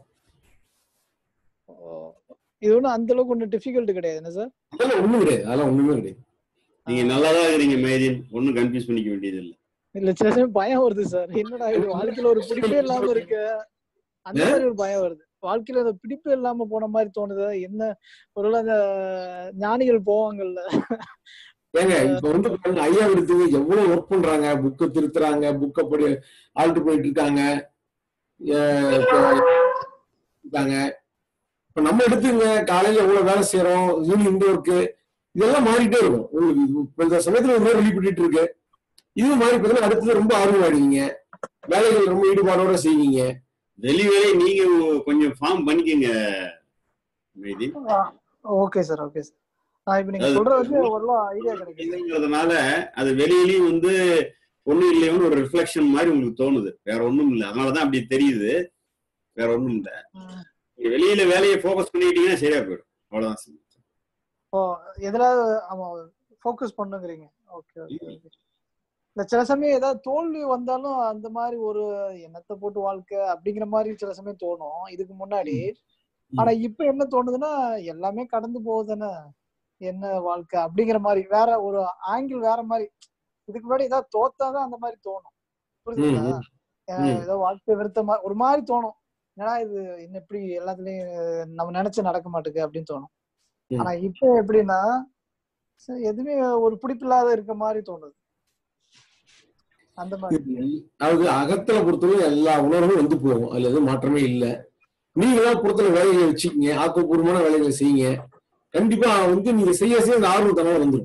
ஓ, இது ஒன்றும் அந்த அளவுக்கு ஒன்றும் டிஃபிகல்ட் கிடையாது என்ன சார் அதெல்லாம் ஒண்ணும் கிடையாது அதெல்லாம் ஒண்ணுமே கிடையாது நீங்க நல்லாதான் இருக்கிறீங்க மேதின் ஒண்ணும் கன்ஃபியூஸ் பண்ணிக்க வேண்டியது இல்ல இல்ல சில சமயம் பயம் வருது சார் என்னடா இது வாழ்க்கையில ஒரு பிடிப்பே இல்லாம இருக்கு அந்த மாதிரி ஒரு பயம் வருது வாழ்க்கையில அந்த பிடிப்பே இல்லாம போன மாதிரி தோணுது என்ன ஒருவேளை அந்த ஞானிகள் போவாங்கல்ல ஏங்க இப்ப வந்து பாருங்க ஐயா எடுத்து எவ்வளவு ஒர்க் பண்றாங்க புக்கை திருத்துறாங்க புக்கை படி ஆல்டர் பண்ணிட்டு இருக்காங்க அஹ் இப்ப இருக்காங்க இப்ப நம்ம எடுத்துங்க காலையில எவ்வளவு வேலை செய்யறோம் யூனியன் இந்த ஒர்க்கு இதெல்லாம் மாறிட்டே இருக்கும் உங்களுக்கு இது- இப்ப இந்த சமயத்துல ஒரு மாதிரி வெளிப்பட்டு இருக்கு இதுவும் மாறி பார்த்தீங்கன்னா அடுத்தது ரொம்ப ஆர்வமாயிடுவீங்க வேலைகள் ரொம்ப ஈடுபாடோட செய்வீங்க வெளி வேலையை நீங்க கொஞ்சம் ஃபார்ம் பண்ணிக்கங்க மேதின் ஓகே சார் ஓகே சார் நான் இப்ப நீங்க அது- சொல்ற வந்து ஓரளவு ஐடியா கிடைக்குது இல்லைங்கிறதுனால அது வெளியிலயும் வந்து ஒண்ணும் இல்லையோன்னு ஒரு ரிஃப்ளெக்ஷன் மாதிரி உங்களுக்கு தோணுது வேற ஒண்ணும் இல்ல அதனாலதான் அப்படி தெரியுது வேற ஒண்ணும் இல்ல ம். நீங்க வெளியில வேலையை ஃபோக்கஸ் பண்ணிட்டீங்கன்னா சரியா போயிடும் அவ்வளவுதான் ஓ எதுலாவது ஆமா ஃபோக்கஸ் பண்ணுங்கிறீங்க ஓகே ஓகே ஓகே இந்த சில சமயம் ஏதாவது தோல்வி வந்தாலும் அந்த மாதிரி ஒரு எண்ணத்தை போட்டு வாழ்க்கை அப்படிங்கிற மாதிரி சில சமயம் தோணும் இதுக்கு முன்னாடி ஆனா இப்ப என்ன தோணுதுன்னா எல்லாமே கடந்து போகுதுன்னு என்ன வாழ்க்கை அப்படிங்கிற மாதிரி வேற ஒரு ஆங்கிள் வேற மாதிரி இதுக்கு முன்னாடி ஏதாவது தோத்தாதான் அந்த மாதிரி தோணும் புரியுதுங்களா ம், ஏன்னா ம். ஏதோ வாழ்க்கை வெறுத்த மாதிரி ஒரு மாதிரி தோணும் ஏன்னா இது இன்னும் இப்படி எல்லாத்துலயும் நம்ம நினைச்சு நடக்க மாட்டேங்குது அப்படின்னு தோணும் ம். ஆனா இப்போ எப்படின்னா சரி, எதுவுமே ஒரு பிடிப்பில்லாத இருக்க மாதிரி தோணுது அந்த மாதிரி அதாவது அகத்துல பொறுத்தவரை எல்லா உணர்வும் வந்து போகும் அதுல எதுவும் மாற்றமே இல்ல நீங்களா பொறுத்தல வேலைகளை வச்சுக்கீங்க ஆக்கப்பூர்வமான வேலைகளை செய்யுங்க கண்டிப்பா வந்து நீங்க செய்ய செய்ய அந்த ஆர்வம் தனால வந்துடும்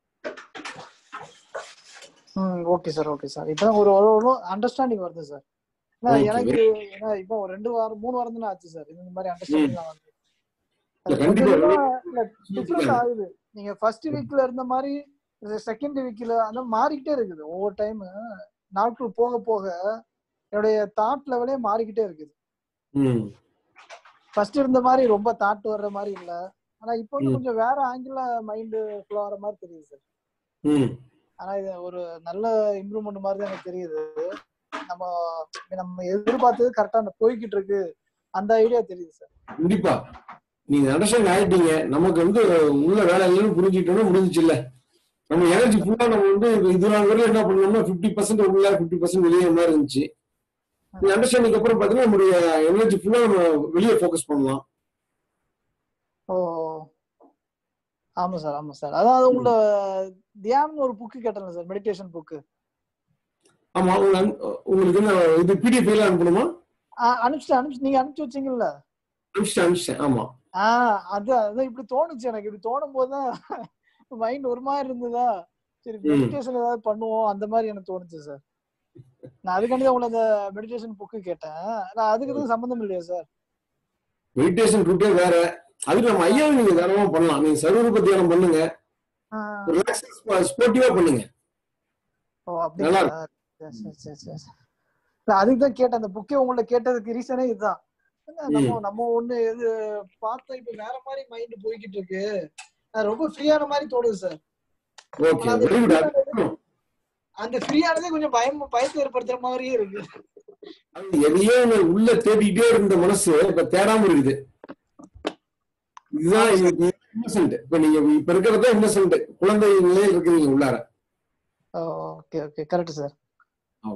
ம் ஓகே சார் ஓகே சார் இப்பதான் ஒரு ஒரு அண்டர்ஸ்டாண்டிங் வருது சார் ஏன்னா Okay, எனக்கு ஏன்னா இப்போ ஒரு ரெண்டு வாரம் மூணு வாரம் தானே ஆச்சு சார் இந்த மாதிரி அண்டர்ஸ்டாண்டிங் வந்து இல்ல, கண்டிப்பா டிஃபரெண்ட் ஆகுது நீங்க ஃபர்ஸ்ட் வீக்ல இருந்த மாதிரி செகண்ட் வீக்ல அந்த மாறிக்கிட்டே இருக்குது ஒவ்வொரு டைம் நாட்கள் போக போக என்னுடைய தாட் லெவலே மாறிக்கிட்டே இருக்குது ம் ஃபர்ஸ்ட் இருந்த மாதிரி ரொம்ப தாட் வர்ற மாதிரி இல்ல ஆனா இப்போ வந்து ம். கொஞ்சம் வேற ஆங்கிள் மைண்ட் ஃப்ளோ ஆகிற மாதிரி தெரியுது சார் ம் ஆனா இது ஒரு நல்ல இம்ப்ரூவ்மெண்ட் மாதிரி தான் எனக்கு தெரியுது நம்ம நம்ம எதிர்பார்த்தது கரெக்டா போய்கிட்டு இருக்கு அந்த ஐடியா தெரியுது சார் கண்டிப்பா நீங்க அண்டர்ஸ்டாண்ட் ஆயிட்டீங்க நமக்கு வந்து உள்ள வேலை இல்லைன்னு புரிஞ்சுக்கிட்டோம்னா முடிஞ்சிச்சு இல்ல நம்ம எனர்ஜி ஃபுல்லா நம்ம வந்து இது நாள் வரையும் என்ன பண்ணோம்னா பிப்டி பர்சன்ட் உள்ள பிப்டி பர்சன்ட் வெளியே மாதிரி இருந்துச்சு நீங்க அண்டர்ஸ்டாண்டிங் அப்புறம் பாத்தீங்கன்னா நம்மளுடைய எனர்ஜி ஃபுல்லா நம்ம வெளியே ஃபோக்கஸ் பண்ணலாம் ஓ ஆமா சார் ஆமா சார் அதாவது உங்களோட தியானம் ஒரு புக்கு கேட்டேன் சார் மெடிடேஷன் புக்கு ஆமா உங்க அனு- உங்களுக்கு என்ன இது பிடிஎஃப் எல்லாம் அனுப்பணுமா அனுப்பிச்சு அனுப்பிச்சு நீங்க அனுப்பிச்சு வச்சீங்கல்ல அனுப்பிச்சிட்டேன் அனுப்பிச்சிட்டேன் ஆமா ஆஹ் அது அதான் இப்படி தோணுச்சு எனக்கு இப்படி தோணும் போதுதான் மைண்ட் ஒரு மாதிரி இருந்ததா சரி ம். மெடிடேஷன் ஏதாவது பண்ணுவோம் அந்த மாதிரி எனக்கு தோணுச்சு சார் நான் அதுக்காண்டி தான் உங்களை அந்த மெடிடேஷன் புக்கு கேட்டேன் நான் அதுக்கு எதுவும் சம்மந்தம் இல்லையா சார் மெடிடேஷன் ரூட்டே வேற அதுக்கு நம்ம ஐயாவை நீங்க தாராளமா பண்ணலாம் நீங்க சர்வரூப தியானம் பண்ணுங்க ஸ்போர்ட்டிவா பண்ணுங்க ஓ நல்லா அப்படிங்களா சரி சரி சரி சரி நான் அதுக்கு தான் கேட்டேன் அந்த புக்கே உங்களை கேட்டதுக்கு ரீசனே இதுதான் என்ன நம்ம நம்ம ஒண்ணு இது பார்த்தா இப்ப வேற மாதிரி மைண்ட் போய்கிட்டு இருக்கு நான் ரொம்ப ஃப்ரீயான மாதிரி தோணுது சார் ஓகே ஆனா அது வெரி free ஆனது- குட் அந்த ஃப்ரீயானதே கொஞ்சம் பயம் பயத்தை ஏற்படுத்துற மாதிரியே இருக்கு எதையோ ஒண்ணு உள்ள தேடிட்டே இருந்த மனசு இப்ப தேடாம இருக்குது இதுதான் இன்னசென்ட் இப்ப நீங்க இப்ப இருக்கிறத இன்னசென்ட் குழந்தை நிலையில் இருக்கிறீங்க உள்ளார okay okay correct sir Okay.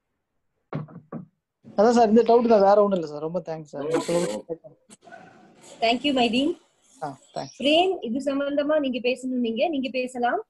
அதான் சார் இந்த டவுட் தான் வேற ஒண்ணும் இல்ல சார் ரொம்ப தேங்க்ஸ் சார் தேங்க்யூ மைதீன் ஆ தேங்க்ஸ் பிரேம் இது சம்பந்தமா நீங்க பேசணும் நீங்க நீங்க பேசலாம்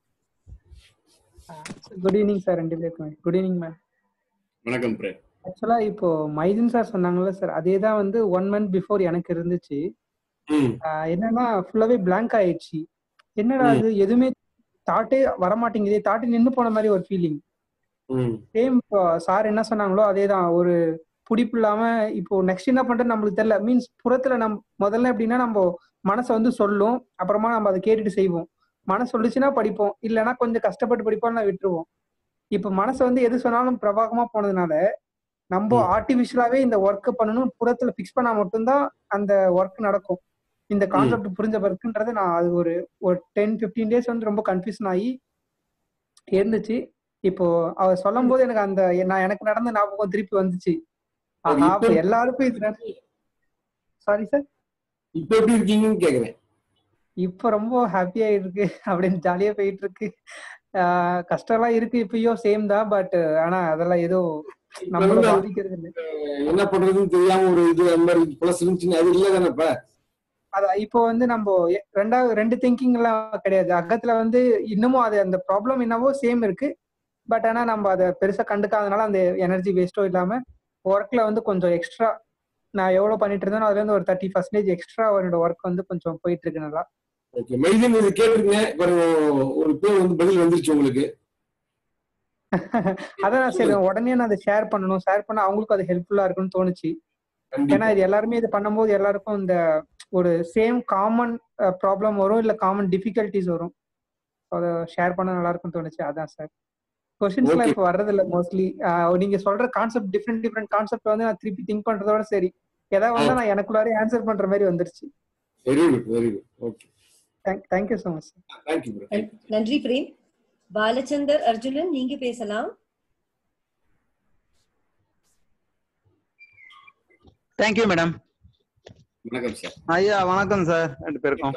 குட் ஈவினிங் சார் ரெண்டு பேருக்குமே குட் ஈவினிங் மேம் வணக்கம் பிரே ஆக்சுவலா இப்போ மைதின் சார் சொன்னாங்கல்ல சார் அதே தான் வந்து ஒன் மந்த் பிஃபோர் எனக்கு இருந்துச்சு ம் ஆஹ் என்னன்னா ஃபுல்லாவே blank ஆயிடுச்சு என்னடா ம். அது எதுவுமே தாட்டே வரமாட்டேங்குதே தாட்டு நின்னு போன மாதிரி ஒரு ஃபீலிங் ம் சேம் சார் என்ன சொன்னாங்களோ அதே தான் ஒரு பிடிப்பு இல்லாம இப்போ நெக்ஸ்ட் என்ன பண்றது நம்மளுக்கு தெரியல மீன்ஸ் புறத்துல நம் முதல்ல எப்படின்னா நம்ம மனசை வந்து சொல்லும் அப்புறமா நம்ம அதை கேட்டுட்டு செய்வோம் மனசு சொல்லுச்சுன்னா படிப்போம் இல்லைன்னா கொஞ்சம் கஷ்டப்பட்டு படிப்போம் நான் விட்டுருவோம் இப்போ மனசு வந்து எது சொன்னாலும் பிரபாகமா போனதுனால நம்ம ம். ஆர்டிபிஷியலாவே இந்த ஒர்க் பண்ணணும் புறத்துல ஃபிக்ஸ் பண்ணா மட்டும்தான் அந்த ஒர்க் நடக்கும் இந்த கான்செப்ட் புரிஞ்ச பிறகுன்றது நான் அது ஒரு ஒரு டென் பிப்டீன் டேஸ் வந்து ரொம்ப கன்ஃபியூஷன் ஆகி இருந்துச்சு இப்போ அவர் சொல்லும் போது எனக்கு அந்த நான் எனக்கு நடந்த ஞாபகம் திருப்பி வந்துச்சு அது ஆஹா இப்ப அப்ப எல்லாருக்கும் இது சாரி சார் இப்ப எப்படி இருக்கீங்கன்னு கேக்குறேன் இப்ப ரொம்ப ஹாப்பியா இருக்கு அப்படின்னு ஜாலியா போயிட்டு இருக்கு ஆஹ் கஷ்டம்லாம் இருக்கு இப்பயும் சேம் தான் பட் ஆனா அதெல்லாம் ஏதோ இப்ப நம்மள வந்து அந்த, பாதிக்கிறது இல்லை என்ன பண்றதுன்னு தெரியாம ஒரு இது அந்த மாதிரி பிளஸ் இருந்துச்சுன்னு அது இல்ல தானே இப்ப அதான் இப்போ வந்து நம்ம எ- ரெண்டாவது ரெண்டு திங்கிங் எல்லாம் கிடையாது அகத்துல வந்து இன்னமும் அது அந்த ப்ராப்ளம் என்னவோ சேம் இருக்கு பட் ஆனா நம்ம அதை பெருசா கண்டுக்காதனால அந்த எனர்ஜி வேஸ்டோ இல்லாம ஒர்க்ல வந்து கொஞ்சம் எக்ஸ்ட்ரா நான் எவ்வளவு பண்ணிட்டு இருந்தேனோ அதுல இருந்து ஒரு தேர்ட்டி பர்சன்டேஜ் எக்ஸ்ட்ரா என்னோட ஒர்க் வந்து கொஞ்சம் போயிட்டு இருக்கு நல்லா ஓகே மைதீன் இது கேட்டிருக்கீங்க பாருங்க ஒரு பேர் வந்து பதில் வந்துருச்சு உங்களுக்கு அதான் நான் சரி உடனே நான் அதை ஷேர் பண்ணணும் ஷேர் பண்ண அவங்களுக்கும் அது ஹெல்ப்ஃபுல்லா இருக்கும்னு தோணுச்சு ஏன்னா கண்டிப்பா இது எல்லாருமே இது பண்ணும்போது எல்லாருக்கும் இந்த ஒரு சேம் காமன் ப்ராப்ளம் வரும் இல்ல காமன் டிஃபிகல்டிஸ் வரும் அதை ஷேர் பண்ண நல்லா இருக்கும்னு தோணுச்சு அதான் சார் கொஸ்டின்ஸ்லாம் Okay. இப்போ வர்றது இல்ல மோஸ்ட்லி நீங்க சொல்ற கான்செப்ட் டிஃப்ரெண்ட் டிஃப்ரெண்ட் கான்செப்ட் வந்து நான் திருப்பி திங்க் பண்றதோட சரி ஏதாவது வந்தா நான் எனக்குள்ளாரே ஆன்சர் பண்ற மாதிரி வந்துருச்சு very good very good okay thank you so much thank you bro நன்றி பிரேம் பாலச்சந்தர் அர்ஜுனன் நீங்க பேசலாம் தேங்க்யூ மேடம் வணக்கம் சார் ஐயா வணக்கம் சார் ரெண்டு பேருக்கும்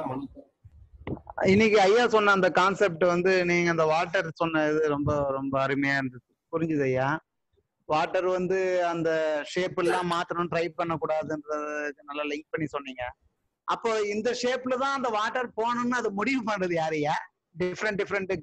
இன்னைக்கு ஐயா சொன்ன அந்த கான்செப்ட் வந்து நீங்க அந்த வாட்டர் சொன்ன இது ரொம்ப ரொம்ப அருமையா இருந்தது புரிஞ்சுது ஐயா வாட்டர் வந்து அந்த ஷேப் எல்லாம் மாத்தணும் ட்ரை பண்ணக்கூடாதுன்றதுக்கு நல்லா லிங்க் பண்ணி சொன்னீங்க அப்போ இந்த ஷேப்ல தான் அந்த வாட்டர் போகணும்னு அது முடிவு பண்றது யாரையா டிஃப்ரெண்ட் டிஃப்ரெண்ட்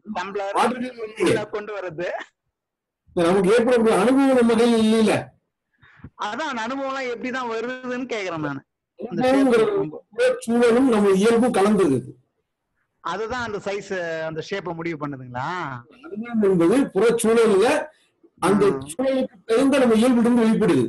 டம்ளர் கொண்டு வர்றது நமக்கு ஏற்படக்கூடிய அனுபவம் நம்ம கையில் இல்ல அதான் அந்த அனுபவம் எல்லாம் எப்படிதான் வருதுன்னு கேக்குறேன் நான் அந்த அனுபவங்கிறது சூழலும் நம்ம இயல்பும் கலந்தது அதுதான் அந்த சைஸ் அந்த ஷேப்பை முடிவு பண்ணுதுங்களா அனுபவம் என்பது புறச்சூழல்ல அந்த சூழலுக்கு தகுந்த நம்ம இயல்புடன் வெளிப்படுது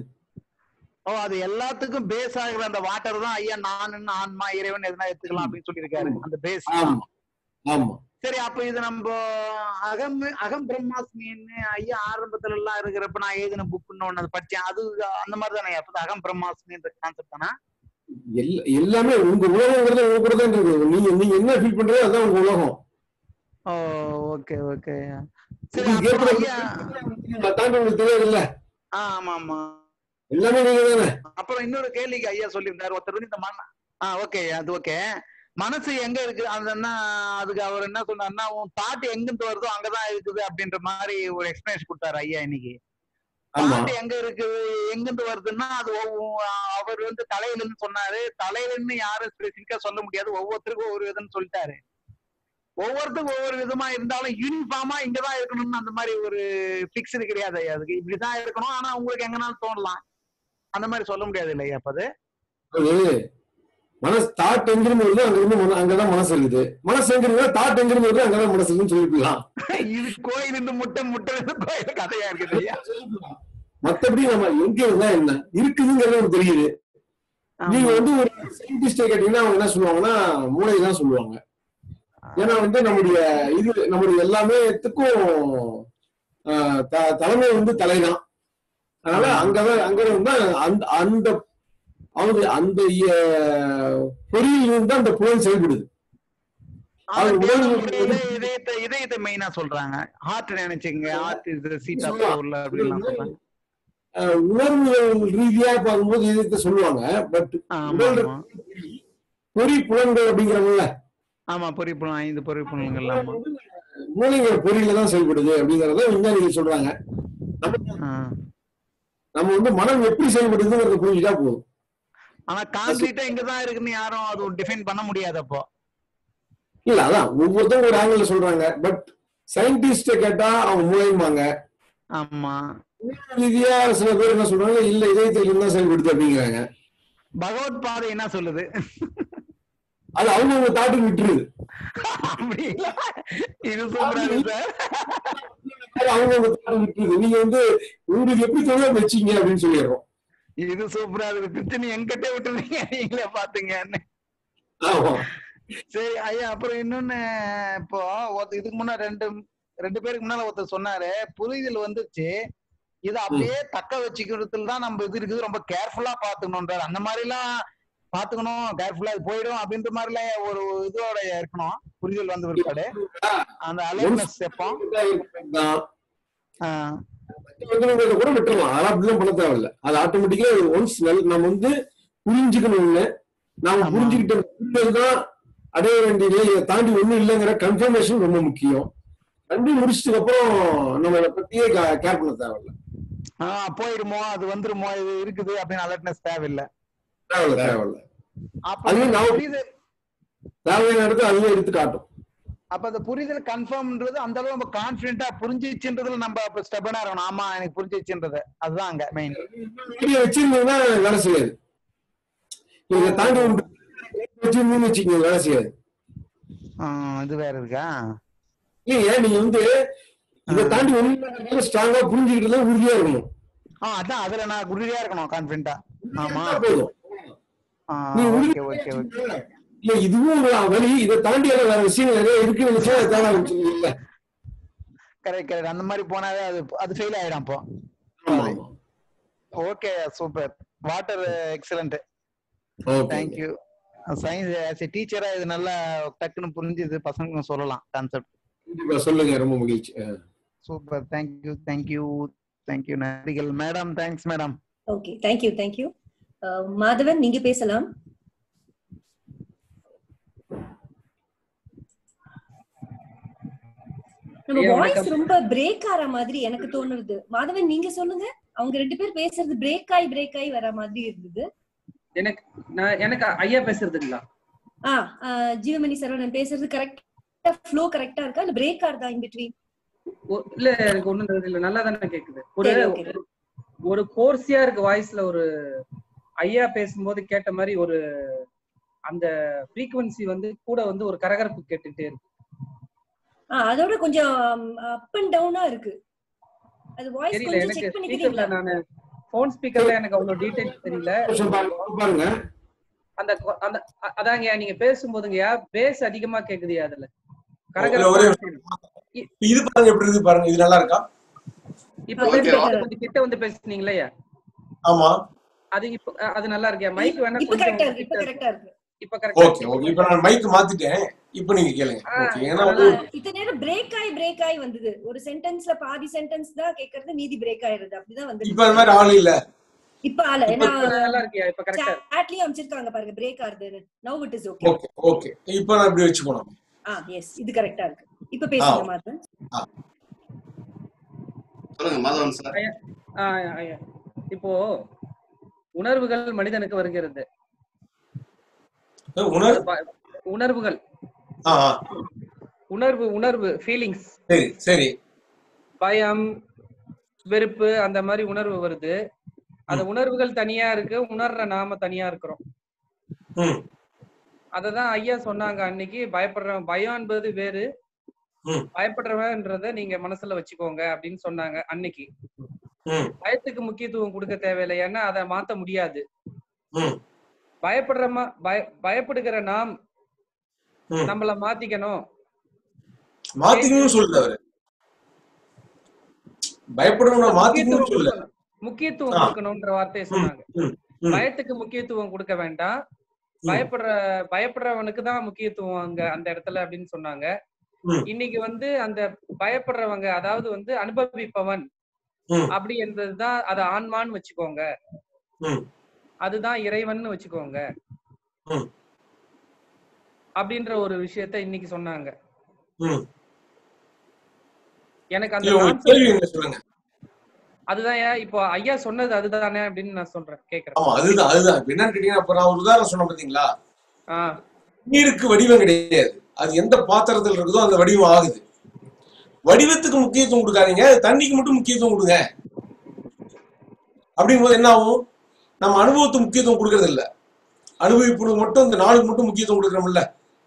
ஓ அது எல்லாத்துக்கும் பேஸ் ஆகுற அந்த வாட்டர் தான் ஐயா நான் ஆன்மா இறைவன் எதுனா எடுத்துக்கலாம் அப்படின்னு சொல்லியிருக்காரு அந்த பேஸ் ஆமா ஆமா சரி அப்ப இது நம்ம அகம் அகம் பிரம்மாஸ்மின்னு ஐயா ஆரம்பத்துல எல்லாம் இருக்கிறப்ப நான் எழுதின புக்குன்னு ஒண்ணு அதை படிச்சேன் அது அந்த மாதிரி தானே அப்ப அகம் பிரம்மாஸ்மின்ற கான்செப்ட் தானே எல்லா- எல்லாமே உங்க உலகங்கிறது உங்க கூட தான் இருக்கு நீங்க நீங்க என்ன ஃபீல் பண்றதோ அதுதான் உங்க உலகம் ஓ ஓகே ஓகே சரி உங்களுக்கு அப்புறம் ஏற்பட ஐயா அதை தாண்டி உங்களுக்கு தெரியாது இல்ல ஆ, ஆமா ஆமா எல்லாமே நீங்க தானே அப்புறம் இன்னொரு கேள்விக்கு ஐயா சொல்லியிருந்தாரு ஒருத்தர் வந்து இந்த மன ஆ ஓகே அது ஓகே மனசு எங்க இருக்கு அது என்ன அதுக்கு அவர் என்ன சொன்னாருன்னா உன் தாட் எங்கிருந்து வருதோ அங்கதான் இருக்குது அப்படின்ற மாதிரி ஒரு எக்ஸ்பிளேஷன் கொடுத்தாரு ஐயா இன்னைக்கு ஆமா தாட் எங்க இருக்குது எங்கிருந்து வருதுன்னா அது ஒவ்வொ- அவர் வந்து தலையில இருந்து சொன்னாரு தலையில இருந்து யாரும் ஸ்பெசிபிக்கா சொல்ல முடியாது ஒவ்வொருத்தருக்கும் ஒரு விதம்னு சொல்லிட்டாரு ஒவ்வொருத்தருக்கும் ஒவ்வொரு விதமா இருந்தாலும் யூனிஃபார்மா இங்கதான் இருக்கணும்னு அந்த மாதிரி ஒரு பிக்ஸ்டு கிடையாது ஐயா அதுக்கு இப்படிதான் இருக்கணும் ஆனா உங்களுக்கு எங்கனாலும் தோணலாம் அந்த மாதிரி சொல்ல முடியாது இல்லையா அப்ப அது அது மனசு தாட் எங்கிருந்து வருதோ அங்க இருந்து மன- அங்கதான் மனசு இருக்குது மனசு எங்க இருக்குதோ தாட் எங்கிருந்து வருதோ அங்கதான் மனசு இருக்குன்னு சொல்லிக்கலாம் இது கோயில் இருந்து முட்டை முட்டை இருந்து கோயில் கதையா இருக்குது ஐயா மத்தபடி நம்ம எங்க இருந்தா என்ன இருக்குதுங்கிறது நமக்கு தெரியுது நீங்க வந்து ஒரு சயின்டிஸ்ட கேட்டீங்கன்னா அவங்க என்ன சொல்லுவாங்கன்னா மூளை தான் சொல்லுவாங்க ஏன்னா வந்து நம்முடைய இது நம்முடைய எல்லாமேத்துக்கும் ஆஹ், த- தலைமை வந்து தலைதான் அதனால அங்கதான் அங்க இருந்தா அந்த அந்த அவங்க அந்த இய- பொறியில் இருந்து அந்த புலன் செயல்படுது ஆனா அது தியான உடல் முறையில இதயத்தை இதயத்தை மெயினா சொல்றாங்க ஹார்ட் நினைச்சுங்க ஹார்ட் இது சீட் ஆஃப் பவர்ல அப்படிலாம் சொல்றாங்க ஆஹ், உணர்வுகள் ரீதியா பார்க்கும்போது இதயத்தை சொல்லுவாங்க பட் ஆமா உடல் ஆமா பொறி புலன்கள் அப்படிங்கிறவங்கள ஆமா பொறிப்புலம் ஐந்து பொறிப்புலங்கள் ஆமா மூளைங்கிற பொறியில தான் செயல்படுது அப்படிங்கறத விஞ்ஞானிகள் சொல்றாங்க ஆ. நம்ம வந்து மனம் எப்படி செயல்படுதுங்கிறத புரிஞ்சுட்டா போதும் ஆனா கான்கிரீட்டா இங்கதான் இருக்குன்னு யாரும் அது டிஃபைன் பண்ண முடியாது அப்போ இல்ல அதான் ஒவ்வொருத்தரும் ஒரு ஆங்கிள் சொல்றாங்க பட் சயின்டிஸ்ட கேட்டா அவங்க மூளையுமாங்க ஆமா ரீதியா சில பேர் என்ன சொல்றாங்க இல்ல இதயத்தில் இருந்தா செயல்படுது அப்படிங்கிறாங்க பகவத் பாதை என்ன சொல்லுது அது அவங்க அவங்க தாட்டுக்கு விட்டுருது அப்படி இல்ல. இது சூப்பரா இருக்கு சார் அது அவங்க அவங்க தாட்டுக்கு விட்டுருது நீங்க வந்து உங்களுக்கு எப்படி தோணுதோ வச்சீங்க அப்படின்னு சொல்லிடுறோம் இது சூப்பரா இருக்கு பிரச்சனை எங்கிட்ட விட்டுருந்தீங்க நீங்களே பாத்துங்கன்னு ஆமா சரி ஐயா அப்புறம் இன்னொன்னு இப்போ ஒருத்த- இதுக்கு முன்ன ரெண்டு ரெண்டு பேருக்கு முன்னால ஒருத்தர் சொன்னாரு புரிதல் வந்துச்சு இத அப்படியே தக்க வச்சுக்கிறதுல தான் நம்ம இது இருக்குது ரொம்ப கேர்ஃபுல்லா பாத்துக்கணும்ன்றாரு அந்த மாதிரி எல்லாம் பாத்துக்கணும் கேர்ஃபுல்லா இது போயிடும் அப்படின்ற மாதிரில ஒரு இதோட இருக்கணும் புரிதல் வந்து பிற்பாடு அந்த அலர்ட்னஸ் எப்போ தான் ஆஹ் வந்துருங்கிறத கூட விட்டுறலாம் அதெல்லாம் அப்படிலாம் பண்ண தேவையில்ல அது ஆட்டோமேட்டிக்கா ஒன்ஸ் நம்ம வந்து புரிஞ்சுக்கணும்னு நாம புரிஞ்சுக்கிட்ட புரிதல் தான் அடைய வேண்டியது இதை தாண்டி ஒண்ணும் இல்லைங்கிற கன்ஃபர்மேஷன் ரொம்ப முக்கியம் கண்டு முடிச்சதுக்கு அப்புறம் நம்ம இதை பத்தியே கேர் பண்ண தேவையில்ல ஆஹ் போயிடுமோ அது வந்துருமோ இது இருக்குது அப்படின்னு அலர்ட்னஸ் தேவையில்லை தேவையில்ல தேவையில்ல அப்ப அதுவே இந்த நான் புரிதல் தேவையான இடத்துல அதுவே எடுத்து காட்டும் அப்ப அந்த புரிதல் கன்ஃபார்ம்ன்றது அந்த அளவு நம்ம கான்பிடண்டா புரிஞ்சிச்சுன்றதுல நம்ம அப்ப ஸ்டெபனா இருக்கணும் ஆமா எனக்கு புரிஞ்சிச்சுன்றது அதுதான் அங்க மெயின் வீடியோ வச்சிருந்தீங்கன்னா வேலை செய்யாது இதை தாண்டி ஒன்று வச்சிருந்தீங்கன்னு வச்சுக்கோங்க வேலை செய்யாது இது வேற இருக்கா இல்லைங்க நீங்க வந்து இதை தாண்டி ஒண்ணு ஸ்ட்ராங்கா புரிஞ்சுக்கிட்டு உறுதியா இருக்கணும் ஆ அதான் அதுல நான் உறுதியா இருக்கணும் கான்பிடண்டா ஆமா போதும் நீ ஓகே ஓகே ஓகே இல்ல இதுவும் ஒரு வழி இதை தாண்டி எல்லாம் வேற விஷயம் நிறைய இருக்குன்னு நினைச்சா அதை தேட ஆரம்பிச்சிருக்கீங்கல்ல கரெக்ட் கரெக்ட் அந்த மாதிரி போனாவே அது அது ஃபெயில் ஆயிடும் அப்போ ஆமா ஆமா okay super water excellent Okay. Thank you science as a டீச்சரா இது நல்லா டக்குன்னு புரிஞ்சுது பசங்களுக்கும் சொல்லலாம் கான்செப்ட் கண்டிப்பா சொல்லுங்க ரொம்ப மகிழ்ச்சி அஹ். சூப்பர் தேங்க்யூ தேங்க்யூ தேங்க்யூ நன்றிகள் madam thanks madam okay thank you thank you Madhavan நீங்க பேசலாம் நம்ம ஐயா, வாய்ஸ் வணக்கம். ரொம்ப பிரேக் ஆற மாதிரி எனக்கு தோணுது மாதவன் நீங்க சொல்லுங்க அவங்க ரெண்டு பேர் பேசுறது பிரேக் ஆயி பிரேக் ஆயி வர மாதிரி இருந்தது எனக்கு நான் எனக்கு ஐயா பேசுறதுங்களா ஆ ஆஹ் ஜீவமணி சரவணன் பேசுறது கரெக்டா ஃப்ளோ கரெக்டா இருக்கா இல்ல பிரேக் ஆகுதா இன் பிட்வீன் ஒ- இல்ல எனக்கு ஒண்ணும் இல்ல நல்லா தானே கேக்குது ஒரு சரி, okay. ஒரு கோர்ஸியா இருக்கு வாய்ஸ்ல ஒரு ஐயா பேசும்போது கேட்ட மாதிரி ஒரு அந்த ஃப்ரீக்வன்சி வந்து கூட வந்து ஒரு கரகரப்பு கேட்டுட்டே இருக்கு ஆ அதோட கொஞ்சம் அப் அண்ட் டவுனா இருக்கு அது வாய்ஸ் தெரியல கொஞ்சம் எனக்கு செக் ஸ்பீக்கர்ல பண்ணிக்கிறீங்களா நானு போன் ஸ்பீக்கர்ல எனக்கு அவ்வளவு டீடைல்ஸ் தெரியல கொஞ்சம் பாருங்க, பாருங்க அந்த கொ- அந்த அ- அதாங்கய்யா நீங்க பேசும்போதுங்கய்யா பேஸ் அதிகமா கேக்குதுயா அதுல இல்ல, ஒரே கரகரப்பா இது பாருங்க எப்படி இருக்கு பாருங்க இது நல்லா இருக்கா இப்ப ஆ, பேசுறது okay. கொஞ்சம் கிட்ட வந்து பேசுனீங்களா ஆமா அது இப்ப அ, அது நல்லா இருக்கியா மைக் வேணா இப்ப கொஞ்சம் கரெக்டா இருக்கு இப்ப கிட்ட கரெக்டா இருக்கு இப்ப கரெக்டா ஓகே ஓகே இப்ப நான் மைக் மாத்திட்டேன் இப்ப நீங்க கேளுங்க ஆ, ஓகே இப்ப ஏன்னா நல்லா வந்து இருக்கு. இத்தனை நேரம் பிரேக் ஆயி பிரேக் ஆயி வந்தது ஒரு சென்டென்ஸ்ல பாதி சென்டென்ஸ் தான் கேக்குறது மீதி பிரேக் ஆயிருது அப்படிதான் வந்து இப்ப அது மாதிரி ஆள் இல்ல இப்ப ஆல இப்ப ஏன்னா இப்ப நல்லா இருக்கியா இப்ப கரெக்டா சாட்லயும் அமைச்சிருக்காங்க பாருங்க பிரேக் ஆகுதுன்னு now it is okay okay okay இப்ப நான் இப்படி வச்சுக்கணும் ஆ எஸ் இது கரெக்டா இருக்கு இப்ப பேசுங்க ஆ. மாதவன் சொல்லுங்க மாதவன் சார் ஐயா ஆ, ஐயா. இப்போ உணர்வுகள் மனிதனுக்கு வருகிறது உணர் ப- உணர்வுகள் ஆ ஆ, உணர்வு உணர்வு ஃபீலிங்ஸ் சரி சரி பயம் வெறுப்பு அந்த மாதிரி உணர்வு வருது அந்த உணர்வுகள் தனியா இருக்கு உணர்ற நாம தனியா இருக்கிறோம் ம் அததான் ஐயா சொன்னாங்க அன்னைக்கு பயப்படுறவன் பயம் என்பது வேறு ம். பயப்படுறவன்றத நீங்க மனசுல வச்சுக்கோங்க அப்படின்னு சொன்னாங்க அன்னைக்கு ம் பயத்துக்கு முக்கியத்துவம் கொடுக்க தேவையில்லை ஏன்னா அதை மாத்த முடியாது ம் பயப்படுற மா- பய பயப்படுகிற நாம் ம். நம்மள மாத்திக்கணும் மாத்திக்கணும்னு சொல்லல அவரு பயப்படணும் மாத்திக்கணும்னு முக்கியத்துவம் சொல்லல கொடுக்கணும். முக்கியத்துவம் ஆ. கொடுக்கணும்ன்ற வார்த்தையை சொன்னாங்க ம் ம் பயத்துக்கு முக்கியத்துவம் கொடுக்க வேண்டாம் பயப்படுற பயப்படுறவனுக்கு தான் முக்கியத்துவம் அங்க அந்த இடத்துல அப்படின்னு சொன்னாங்க ம். இன்னைக்கு வந்து அந்த பயப்படுறவங்க அதாவது வந்து அனுபவிப்பவன் ம். அப்படி என்றதுதான் அது ஆன்மான்னு வச்சுக்கோங்க ம் அதுதான் இறைவன் வச்சுக்கோங்க ம். அப்படின்ற ஒரு விஷயத்த இன்னைக்கு சொன்னாங்க ம் எனக்கு அந்த இல்ல உங்க concept- கேள்வி என்ன சொல்லுங்க அதுதான் ஏன் இப்போ ஐயா சொன்னது அதுதானே அப்படின்னு நான் சொல்றேன் கேக்குறேன் ஆமா அதுதான் அதுதான் இப்ப என்னன்னு கேட்டீங்கன்னா இப்ப நான் ஒரு உதாரணம் சொன்னேன் பாத்தீங்களா ஆ நீருக்கு வடிவம் கிடையாது அது எந்த பாத்திரத்தில் இருக்குதோ அந்த வடிவம் ஆகுது வடிவத்துக்கு முக்கியத்துவம் கொடுக்காதீங்க தண்ணிக்கு மட்டும் முக்கியத்துவம் கொடுங்க அப்படிங்கும்போது என்ன ஆகும் நம்ம அனுபவத்துக்கு முக்கியத்துவம் கொடுக்கறது இல்ல அனுபவிப்புக்கு மட்டும் இந்த நாளுக்கு மட்டும் முக்கியத்துவம் கொடுக்குறோம்ல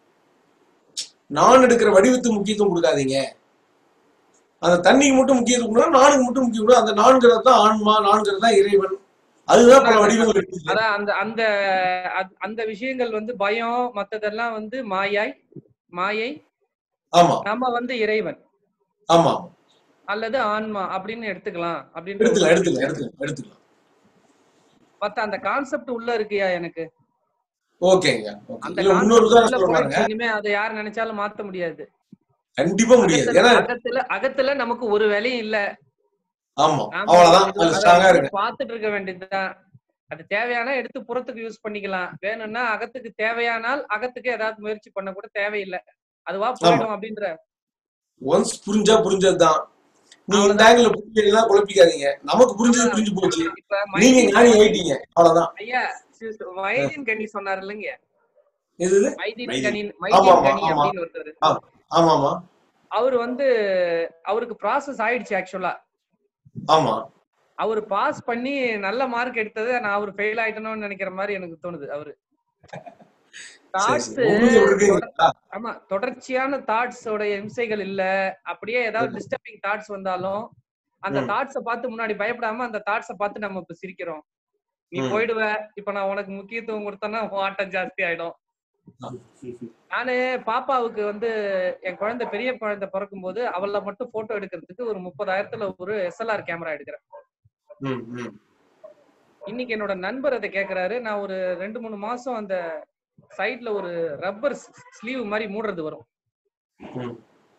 நான் எடுக்கிற வடிவத்துக்கு முக்கியத்துவம் கொடுக்காதீங்க அந்த தண்ணிக்கு மட்டும் முக்கியத்துவம் கொடுக்கணும் நானுக்கு மட்டும் முக்கியம் கொடுக்கணும் அந்த நான்கிறது தான் ஆன்மா நான்கிறது தான் இறைவன் அதுதான் பல வடிவங்கள் இருக்குது அதான் அந்த அந்த அத்- அந்த விஷயங்கள் வந்து பயம் மத்ததெல்லாம் வந்து மாயாய் மாயை ஆமா நம்ம வந்து இறைவன் ஆமா அல்லது ஆன்மா அப்படின்னு எடுத்துக்கலாம் அப்படின்ற எடுத்துக்கலாம் ஒரு- எடுத்துக்கலாம் எடுத்துக்கலாம் எடுத்துக்கலாம் மத்த அந்த கான்செப்ட் உள்ள இருக்குயா எனக்கு ஓகேங்க ஓகே அந்த இல்ல இன்னொரு கான்செப்ட் உதாரணம் உள்ள சொல்ல பாருங்க போயிடுச்சு இனிமே அதை யார் நினைச்சாலும் மாத்த முடியாது கண்டிப்பா முடியாது அகத்துல ஏன்னா அகத்துல அகத்துல நமக்கு ஒரு வேலையும் இல்ல ஆமா நாம அவ்வளவுதான் இது- அது அதை ஸ்ட்ராங்கா வந்து இருக்கு பார்த்துட்டு இருக்க வேண்டியதுதான் அது தேவையானா எடுத்து புறத்துக்கு யூஸ் பண்ணிக்கலாம் வேணும்னா அகத்துக்கு தேவையானால் அகத்துக்கு ஏதாவது முயற்சி பண்ண கூட தேவையில்லை அதுவா போயிடும் அப்படின்ற ஒன்ஸ் புரிஞ்சா புரிஞ்சதுதான் நீங்க இந்த ஆங்கிள் புரியலன்னா குழப்பிக்காதீங்க நமக்கு புரிஞ்சது புரிஞ்சு போச்சு இப்ப நீங்க மைதீன் ஞானி கனி ஆயிட்டீங்க அவ்வளவுதான் ஐயா sis- மைதீன் கனி சொன்னார் இல்லைங்க எது இது? மைதீன் மைதீன். கனி ஆமா மைதீன் ஆமா கனி ஆமா அப்படின்னு ஒருத்தர் ஆ, ஆமா ஆமா அவர் வந்து அவருக்கு ப்ராசஸ் ஆயிடுச்சு ஆக்சுவலா ஆமா அவர் பாஸ் பண்ணி நல்ல மார்க் எடுத்தது நான் அவர் ஃபெயில் ஆயிட்டணும்னு நினைக்கிற மாதிரி எனக்கு தோணுது அவரு சரி தாட்ஸ் சரி உங்களுக்கு எப்படி இருக்கீங்களா ஆமா தொடர்ச்சியான தாட்ஸ் உடைய இம்சைகள் இல்ல அப்படியே ஏதாவது டிஸ்டர்பிங் தாட்ஸ் வந்தாலும் அந்த ம். தாட்ஸ பார்த்து முன்னாடி பயப்படாம அந்த தாட்ஸ பார்த்து நம்ம இப்ப சிரிக்கிறோம் நீ ம். போயிடுவ இப்ப நான் உனக்கு முக்கியத்துவம் கொடுத்தேன்னா உன் ஆட்டம் ஜாஸ்தி ஆயிடும் நானு பாப்பாவுக்கு வந்து என் குழந்தை பெரிய குழந்தை பிறக்கும் போது அவள மட்டும் போட்டோ எடுக்கிறதுக்கு ஒரு முப்பதாயிரத்துல ஒரு எஸ்எல்ஆர் கேமரா எடுக்கிறேன் ம், ம், இன்னைக்கு என்னோட நண்பர் அதை கேக்குறாரு நான் ஒரு ரெண்டு மூணு மாசம் அந்த சைட்ல ஒரு ரப்பர் ஸ்லீவ் மாதிரி மூடுறது வரும் ம்.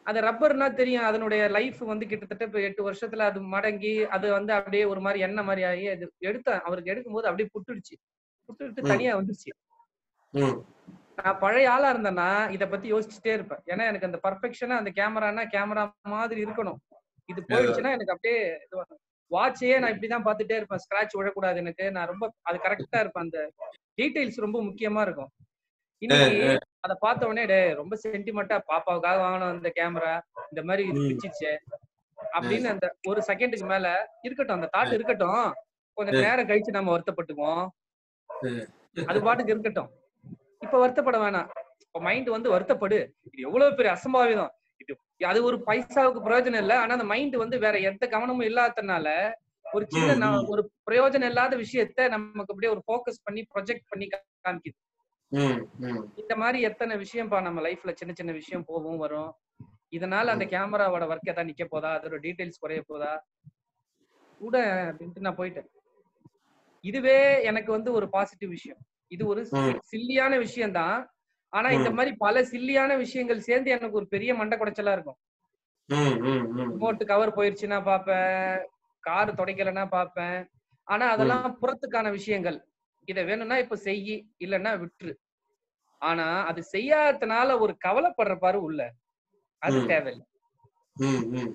அது ரப்பர்னா தெரியும் அதனுடைய லைஃப் வந்து கிட்டத்தட்ட இப்ப எட்டு வருஷத்துல அது மடங்கி அது வந்து அப்படியே ஒரு மாதிரி எண்ணெய் மாதிரி ஆகி அது எடுத்தேன் அவருக்கு எடுக்கும்போது அப்படியே புட்டுடுச்சு புட்டுட்டு ம். தனியா வந்துச்சு ம் நான் பழைய ஆளா இருந்தேன்னா இத பத்தி யோசிச்சுட்டே இருப்பேன் ஏன்னா எனக்கு அந்த பர்ஃபெக்ஷனா அந்த கேமரானா கேமரா மாதிரி இருக்கணும் இது போயிடுச்சுன்னா எனக்கு அப்படியே வாட்சையே நான் இப்படிதான் பார்த்துட்டே இருப்பேன் ஸ்கிராட்ச் விழக்கூடாது எனக்கு நான் ரொம்ப அது கரெக்டா இருப்பேன் அந்த டீடைல்ஸ் ரொம்ப முக்கியமா இருக்கும் இன்னைக்கு அதை பார்த்த உடனே டேய் ரொம்ப சென்டிமெண்டா பாப்பாவுக்காக வாங்கணும் அந்த கேமரா இந்த மாதிரி இது ம். பிச்சிச்சே அப்படின்னு அந்த ஒரு செகண்டுக்கு மேல இருக்கட்டும் அந்த தாட் இருக்கட்டும் கொஞ்சம் ம். நேரம் கழிச்சு நம்ம வருத்தப்பட்டுக்குவோம் ம். அது பாட்டுக்கு இருக்கட்டும் இப்ப வருத்தப்பட வேணாம் இப்ப மைண்ட் வந்து வருத்தப்படு இது எவ்வளவு பெரிய அசம்பாவிதம் இது அது ஒரு பைசாவுக்கு பிரயோஜனம் இல்ல ஆனா அந்த மைண்ட் வந்து வேற எந்த கவனமும் இல்லாததுனால ஒரு சின்ன ம், நா- ம். ஒரு பிரயோஜனம் இல்லாத விஷயத்த நமக்கு அப்படியே ஒரு ஃபோக்கஸ் பண்ணி ப்ரொஜெக்ட் பண்ணி கா- காமிக்குது ம் ம் இந்த மாதிரி எத்தனை விஷயம்ப்பா நம்ம லைஃப்ல சின்ன சின்ன விஷயம் போகும் வரும் இதனால அந்த கேமராவோட ஒர்க் ஏதாவது நிக்க போதா அதோட டீடைல்ஸ் குறைய போதா கூட அப்படின்ட்டு நான் போயிட்டேன் இதுவே எனக்கு வந்து ஒரு பாசிட்டிவ் விஷயம் இது ஒரு ம். சில்லியான விஷயம் தான் ஆனா இந்த ம். மாதிரி பல சில்லியான விஷயங்கள் சேர்ந்து எனக்கு ஒரு பெரிய மண்டை குடைச்சலா இருக்கும் ம் ம் ம் ரிமோட் கவர் போயிருச்சுன்னா பாப்பேன் கார் துடைக்கலைன்னா பாப்பேன் ஆனா அதெல்லாம் புறத்துக்கான விஷயங்கள் இத வேணும்னா இப்ப செய்யி இல்லைன்னா விட்டுரு ஆனா அது செய்யாததுனால ஒரு கவலைப்படுற பாரு உள்ள அது ம். தேவையில்லை ம் ம்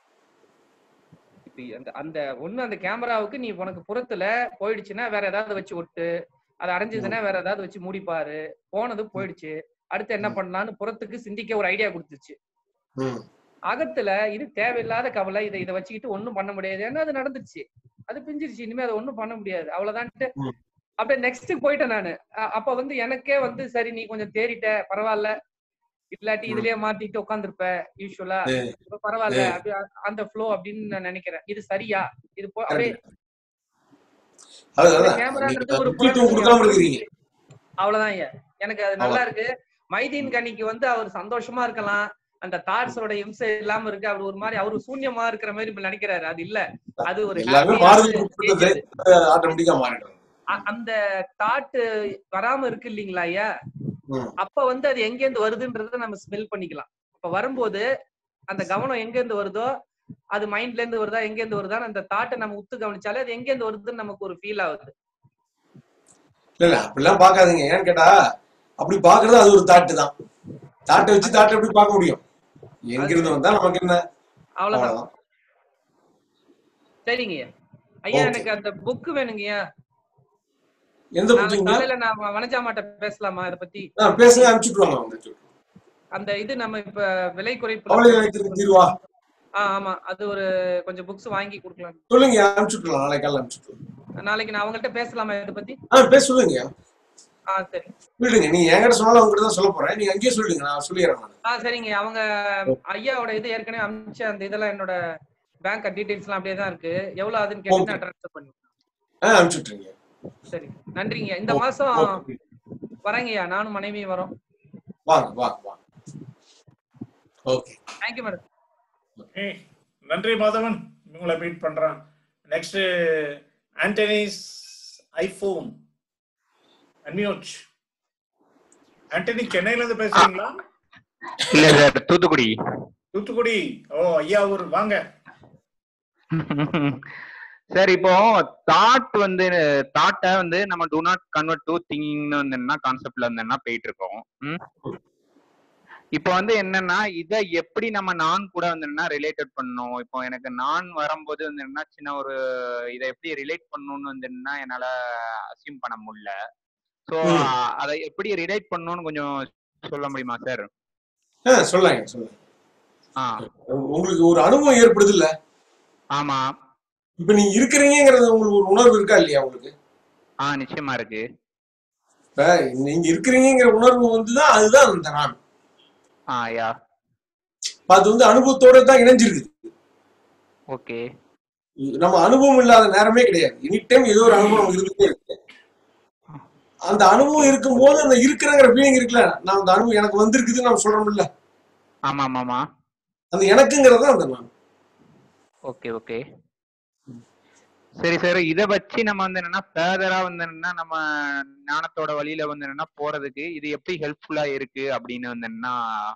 இப்ப அந்த அந்த ஒண்ணு அந்த கேமராவுக்கு நீ உனக்கு புறத்துல போயிடுச்சுன்னா வேற ஏதாவது வச்சு ஒட்டு அது அடைஞ்சதுன்னா வேற ஏதாவது வச்சு மூடிப்பாரு போனது போயிடுச்சு அடுத்து என்ன பண்ணலாம்னு புறத்துக்கு சிந்திக்க ஒரு ஐடியா கொடுத்துச்சு ம் அகத்துல இது தேவையில்லாத கவலை இதை இதை வச்சுக்கிட்டு ஒண்ணும் பண்ண முடியாது ஏன்னா அது நடந்துச்சு அது பிஞ்சிருச்சு இனிமே அதை ஒண்ணும் பண்ண முடியாது அவ்வளவுதான்ட்டு ம். அப்படியே நெக்ஸ்ட் போயிட்டேன் நானு அ- அப்ப வந்து எனக்கே வந்து சரி நீ கொஞ்சம் தேறிட்ட பரவாயில்ல இல்லாட்டி ம். இதுலயே மாட்டிட்டு உட்காந்துருப்ப யூஸ்வலா ஏ, பரவாயில்ல ஏ. அப்படி அ- அந்த ஃப்ளோ அப்படின்னு நான் நினைக்கிறேன் இது சரியா இது போ அப்படியே அது இந்த அதான் கேமரான்றது நீங்க ஒரு முக்கியத்துவம் புறணி கொடுக்காம இருக்கிறீங்க அவ்வளவுதான் ஐயா எனக்கு அது நல்லா அவ்வளவு இருக்கு மைதீன் கனிக்கு வந்து அவர் சந்தோஷமா இருக்கலாம் அந்த தாட்ஸோட இம்சை இல்லாம இருக்கு அவர் ஒரு மாதிரி அவரு சூன்யமா இருக்கிற மாதிரி இப்ப நினைக்கிறாரு அது இல்ல அது ஒரு எல்லாமே ஹாப்பியான மாறுதல் ஸ்டேஜ் உட்பட்டது அது ஆட்டோமேட்டிக்கா மாறிடும் அ- அந்த தாட் வராம இருக்கு இல்லீங்களா ஐயா ம் அப்ப வந்து அது எங்க இருந்து வருதுன்றத நம்ம ஸ்மெல் பண்ணிக்கலாம் அப்ப வரும்போது அந்த கவனம் எங்க இருந்து வருதோ அது மைண்ட்ல இருந்து வருதா எங்க இருந்து வருதா அந்த தாட்டை நம்ம உத்து கவனிச்சாலே அது எங்க இருந்து வருதுன்னு நமக்கு ஒரு ஃபீல் ஆகுது இல்ல இல்ல அப்படிலாம் பார்க்காதீங்க ஏன்னு கேட்டா அப்படி பாக்குறது அது ஒரு தாட்டு தான் தாட்டை வச்சு தாட்டை எப்படி பார்க்க முடியும் எங்கிருந்து வந்தா நமக்கு என்ன அவ்வளவுதான் அவ்வளவுதான் சரிங்க ஐயா ஓகே எனக்கு அந்த புக் வேணுங்கய்யா எந்த நாளைக்கு புக்கிங்க காலையில நான் வனஜாமாட்ட பேசலாமா இத பத்தி ஆ பேசுங்க அனுப்பிச்சுட்டுருவாங்க அவங்க அந்த இது நம்ம இப்ப விலை குறைப்புல கவலை நிலையத்திற்கு தீர்வா ஆ ஆமா அது ஒரு கொஞ்சம் புக்ஸ் வாங்கி கொடுக்கலாம் சொல்லுங்க அனுப்பிச்சுட்டுலாம் நாளைக்கு காலைல அனுப்பிச்சுட்டுருவோம் நாளைக்கு நான் அவங்கள்ட்ட பேசலாமா இத பத்தி ஆ பேச சொல்லுங்க ஆ சரி சொல்லிடுங்க நீங்க என்கிட்ட சொன்னாலும் உங்ககிட்ட தான் சொல்ல போறேன் நீங்க அங்கேயே சொல்லிடுங்க நான் சொல்லிடுறேன் நான் ஆ சரிங்க அவங்க ஐயாவோட இது ஏற்கனவே அனுப்பிச்ச அந்த இதெல்லாம் என்னோட பேங்க் டீடைல்ஸ் எல்லாம் அப்படியே தான் இருக்கு எவ்வளவு ஆகுதுன்னு கேட்டு ஓகே நான் ட்ரான்ஸ்ஃபர் பண்ணி ஆ அனுப்பிச்சுட்ருங்க சரி நன்றிங்க இந்த ஓகே மாசம் ஓகே வரேங்கய்யா நானும் மனைவியும் வரோம் வாங்க வாங்க வாங்க ஓகே தேங்க்யூ மேடம் ஏய், நன்றி மாதவன் உங்களை மீட் பண்றேன் next Antony's iPhone unmute Antony சென்னையில இருந்து பேசுறீங்களா இல்ல சார் தூத்துக்குடி தூத்துக்குடி ஓ ஐயா ஊர் வாங்க சார் இப்போ தாட் வந்து தாட்டை வந்து நம்ம டு நாட் கன்வெர்ட் டு திங்கிங்னு வந்து என்ன கான்செப்ட்ல வந்து என்ன போயிட்டு இருக்கோம் ம்? இப்போ வந்து என்னன்னா இதை எப்படி நம்ம நான் கூட வந்து என்ன ரிலேட்டட் பண்ணணும் இப்போ எனக்கு நான் வரும்போது வந்து என்ன சின்ன ஒரு இதை எப்படி ரிலேட் பண்ணணும்னு வந்து என்ன என்னால அசியூம் பண்ண முடியல ஸோ ம் அதை எப்படி ரிலேட் பண்ணணும்னு கொஞ்சம் சொல்ல முடியுமா சார் ஆ சொல்லாங்க சொல்லுங்க ஆ உங்களுக்கு ஒரு அனுபவம் ஏற்படுது இல்ல ஆமா இப்ப நீங்க இருக்கிறீங்கிறது உங்களுக்கு ஒரு உணர்வு இருக்கா இல்லையா உங்களுக்கு ஆ நிச்சயமா இருக்கு இப்ப நீங்க இருக்கிறீங்கிற உணர்வு வந்துதான் அதுதான் அந்த நான் ஆ யா இப்ப அது வந்து அனுபவத்தோட தான் இணைஞ்சிருக்குது ஓகே நம்ம அனுபவம் இல்லாத நேரமே கிடையாது எனி டைம் ஏதோ ஒரு அனுபவம் நமக்கு இருந்துட்டே இருக்கு அந்த அனுபவம் இருக்கும்போது அந்த இருக்கிறங்கிற ஃபீலிங் இருக்குல்ல நான் அந்த அனுபவம் எனக்கு வந்திருக்குதுன்னு நம்ம சொல்றோம்ல ஆமா ஆமாமா அந்த எனக்குங்கிறது தான் அந்த நான் ஓகே ஓகே சரி சார் இத வச்சு நம்ம வந்து என்னன்னா ஃபர்தரா வந்து என்னன்னா நம்ம ஞானத்தோட வழியில வந்து என்னன்னா போறதுக்கு இது எப்படி ஹெல்ப்ஃபுல்லா இருக்கு அப்படின்னு வந்து என்ன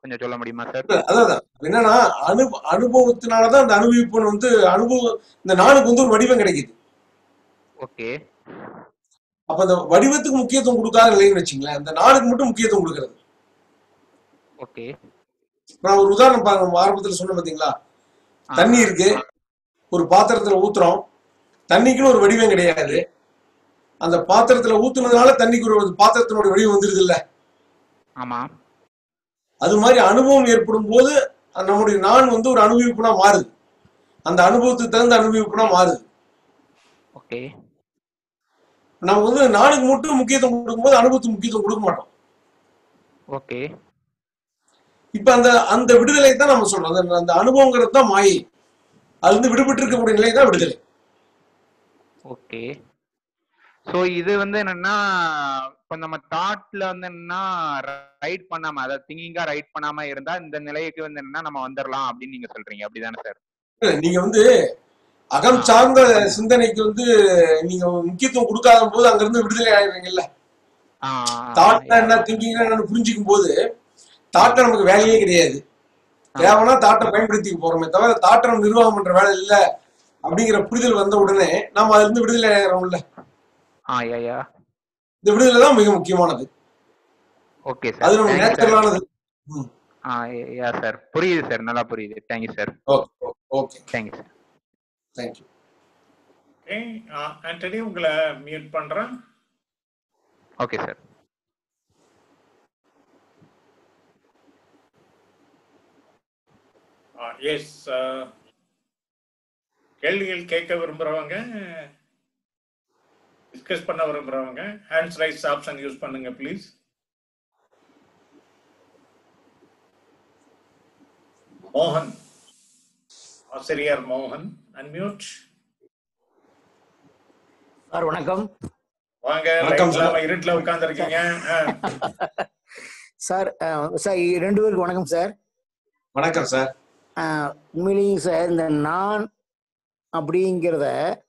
கொஞ்சம் சொல்ல முடியுமா சார் அதான் அதான். என்னன்னா அனு அனுபவத்தினாலதான் அந்த அனுபவிப்புன்னு வந்து அனுபவம் இந்த நாளுக்கு வந்து ஒரு வடிவம் கிடைக்குது ஓகே அப்ப அந்த வடிவத்துக்கு முக்கியத்துவம் கொடுக்காத நிலைன்னு வச்சுங்களேன் அந்த நாளுக்கு மட்டும் முக்கியத்துவம் கொடுக்கறது ஓகே நான் ஒரு உதாரணம் பாருங்க நம்ம ஆரம்பத்துல சொன்ன பாத்தீங்களா தண்ணி இருக்கு ஒரு பாத்திரத்துல ஊத்துறோம் தண்ணிக்குன்னு ஒரு வடிவம் கிடையாது அந்த பாத்திரத்துல ஊத்துனதுனால தண்ணிக்கு ஒரு பாத்திரத்தினுடைய வடிவம் வந்துருது இல்ல ஆமா அது மாதிரி அனுபவம் ஏற்படும் போது நம்முடைய நான் வந்து ஒரு அனுபவிப்புனா மாறுது அந்த அனுபவத்துக்கு தகுந்த அனுபவிப்புனா மாறுது ஓகே நம்ம வந்து நானுக்கு மட்டும் முக்கியத்துவம் கொடுக்கும்போது அனுபவத்துக்கு முக்கியத்துவம் கொடுக்க மாட்டோம் ஓகே இப்ப அந்த அந்த விடுதலை தான் நம்ம சொல்றோம் அந்த- அந்த அனுபவங்கிறது தான் மாயை அது வந்து விடுபட்டு இருக்கக்கூடிய நிலை தான் விடுதலை ஓகே சோ இது வந்து என்னன்னா இப்ப நம்ம தாட்ல வந்து என்னன்னா ரைட் பண்ணாம அதாவது திங்கிங்கா ரைட் பண்ணாம இருந்தா இந்த நிலைக்கு வந்து என்னன்னா நம்ம வந்துடலாம் அப்படின்னு நீங்க சொல்றீங்க அப்படிதானே சார் நீங்க வந்து அகம் சார்ந்த சிந்தனைக்கு வந்து நீங்க முக்கியத்துவம் கொடுக்காத போது அங்க இருந்து விடுதலை ஆயிடுறீங்கல்ல தாட்னா என்ன திங்கிங் என்னன்னு புரிஞ்சுக்கும் போது தாட்ல நமக்கு வேலையே கிடையாது தேவைன்னா தாட்டை பயன்படுத்திக்க போறோமே தவிர தாட்டை நம்ம நிர்வாகம் பண்ற வேலை இல்ல அப்படிங்கிற புரிதல் வந்த உடனே நம்ம அதுல இருந்து விடுதலை ஆயிடுறோம்ல ஆ யா யா இந்த விடுதலை தான் மிக முக்கியமானது ஓகே அது சார் நம்ம தேங்க்ஸ் சார் நேச்சுரலானது ஆ யா சார் புரியுது சார் நல்லா புரியுது thank you sir okay okay thank you sir thank you okay Antony உங்களை மியூட் பண்றேன் ஓகே சார் எஸ் கேள்விகள் கேட்க விரும்புறவங்க டிஸ்கஸ் பண்ண விரும்புறவங்க ஹேண்ட்ஸ் ரைஸ் ஆப்ஷன் யூஸ் பண்ணுங்க ப்ளீஸ் மோகன் ஆசிரியர் மோகன் அன்மியூட் சார் வணக்கம் வாங்க வணக்கம் லைட் இல்லாம இருட்டுல உட்கார்ந்து இருக்கீங்க சார் அஹ், சார் ரெண்டு பேருக்கு வணக்கம் சார் வணக்கம் சார் அஹ், உண்மையிலேயே சார் இந்த நான் அப்படிங்கிறத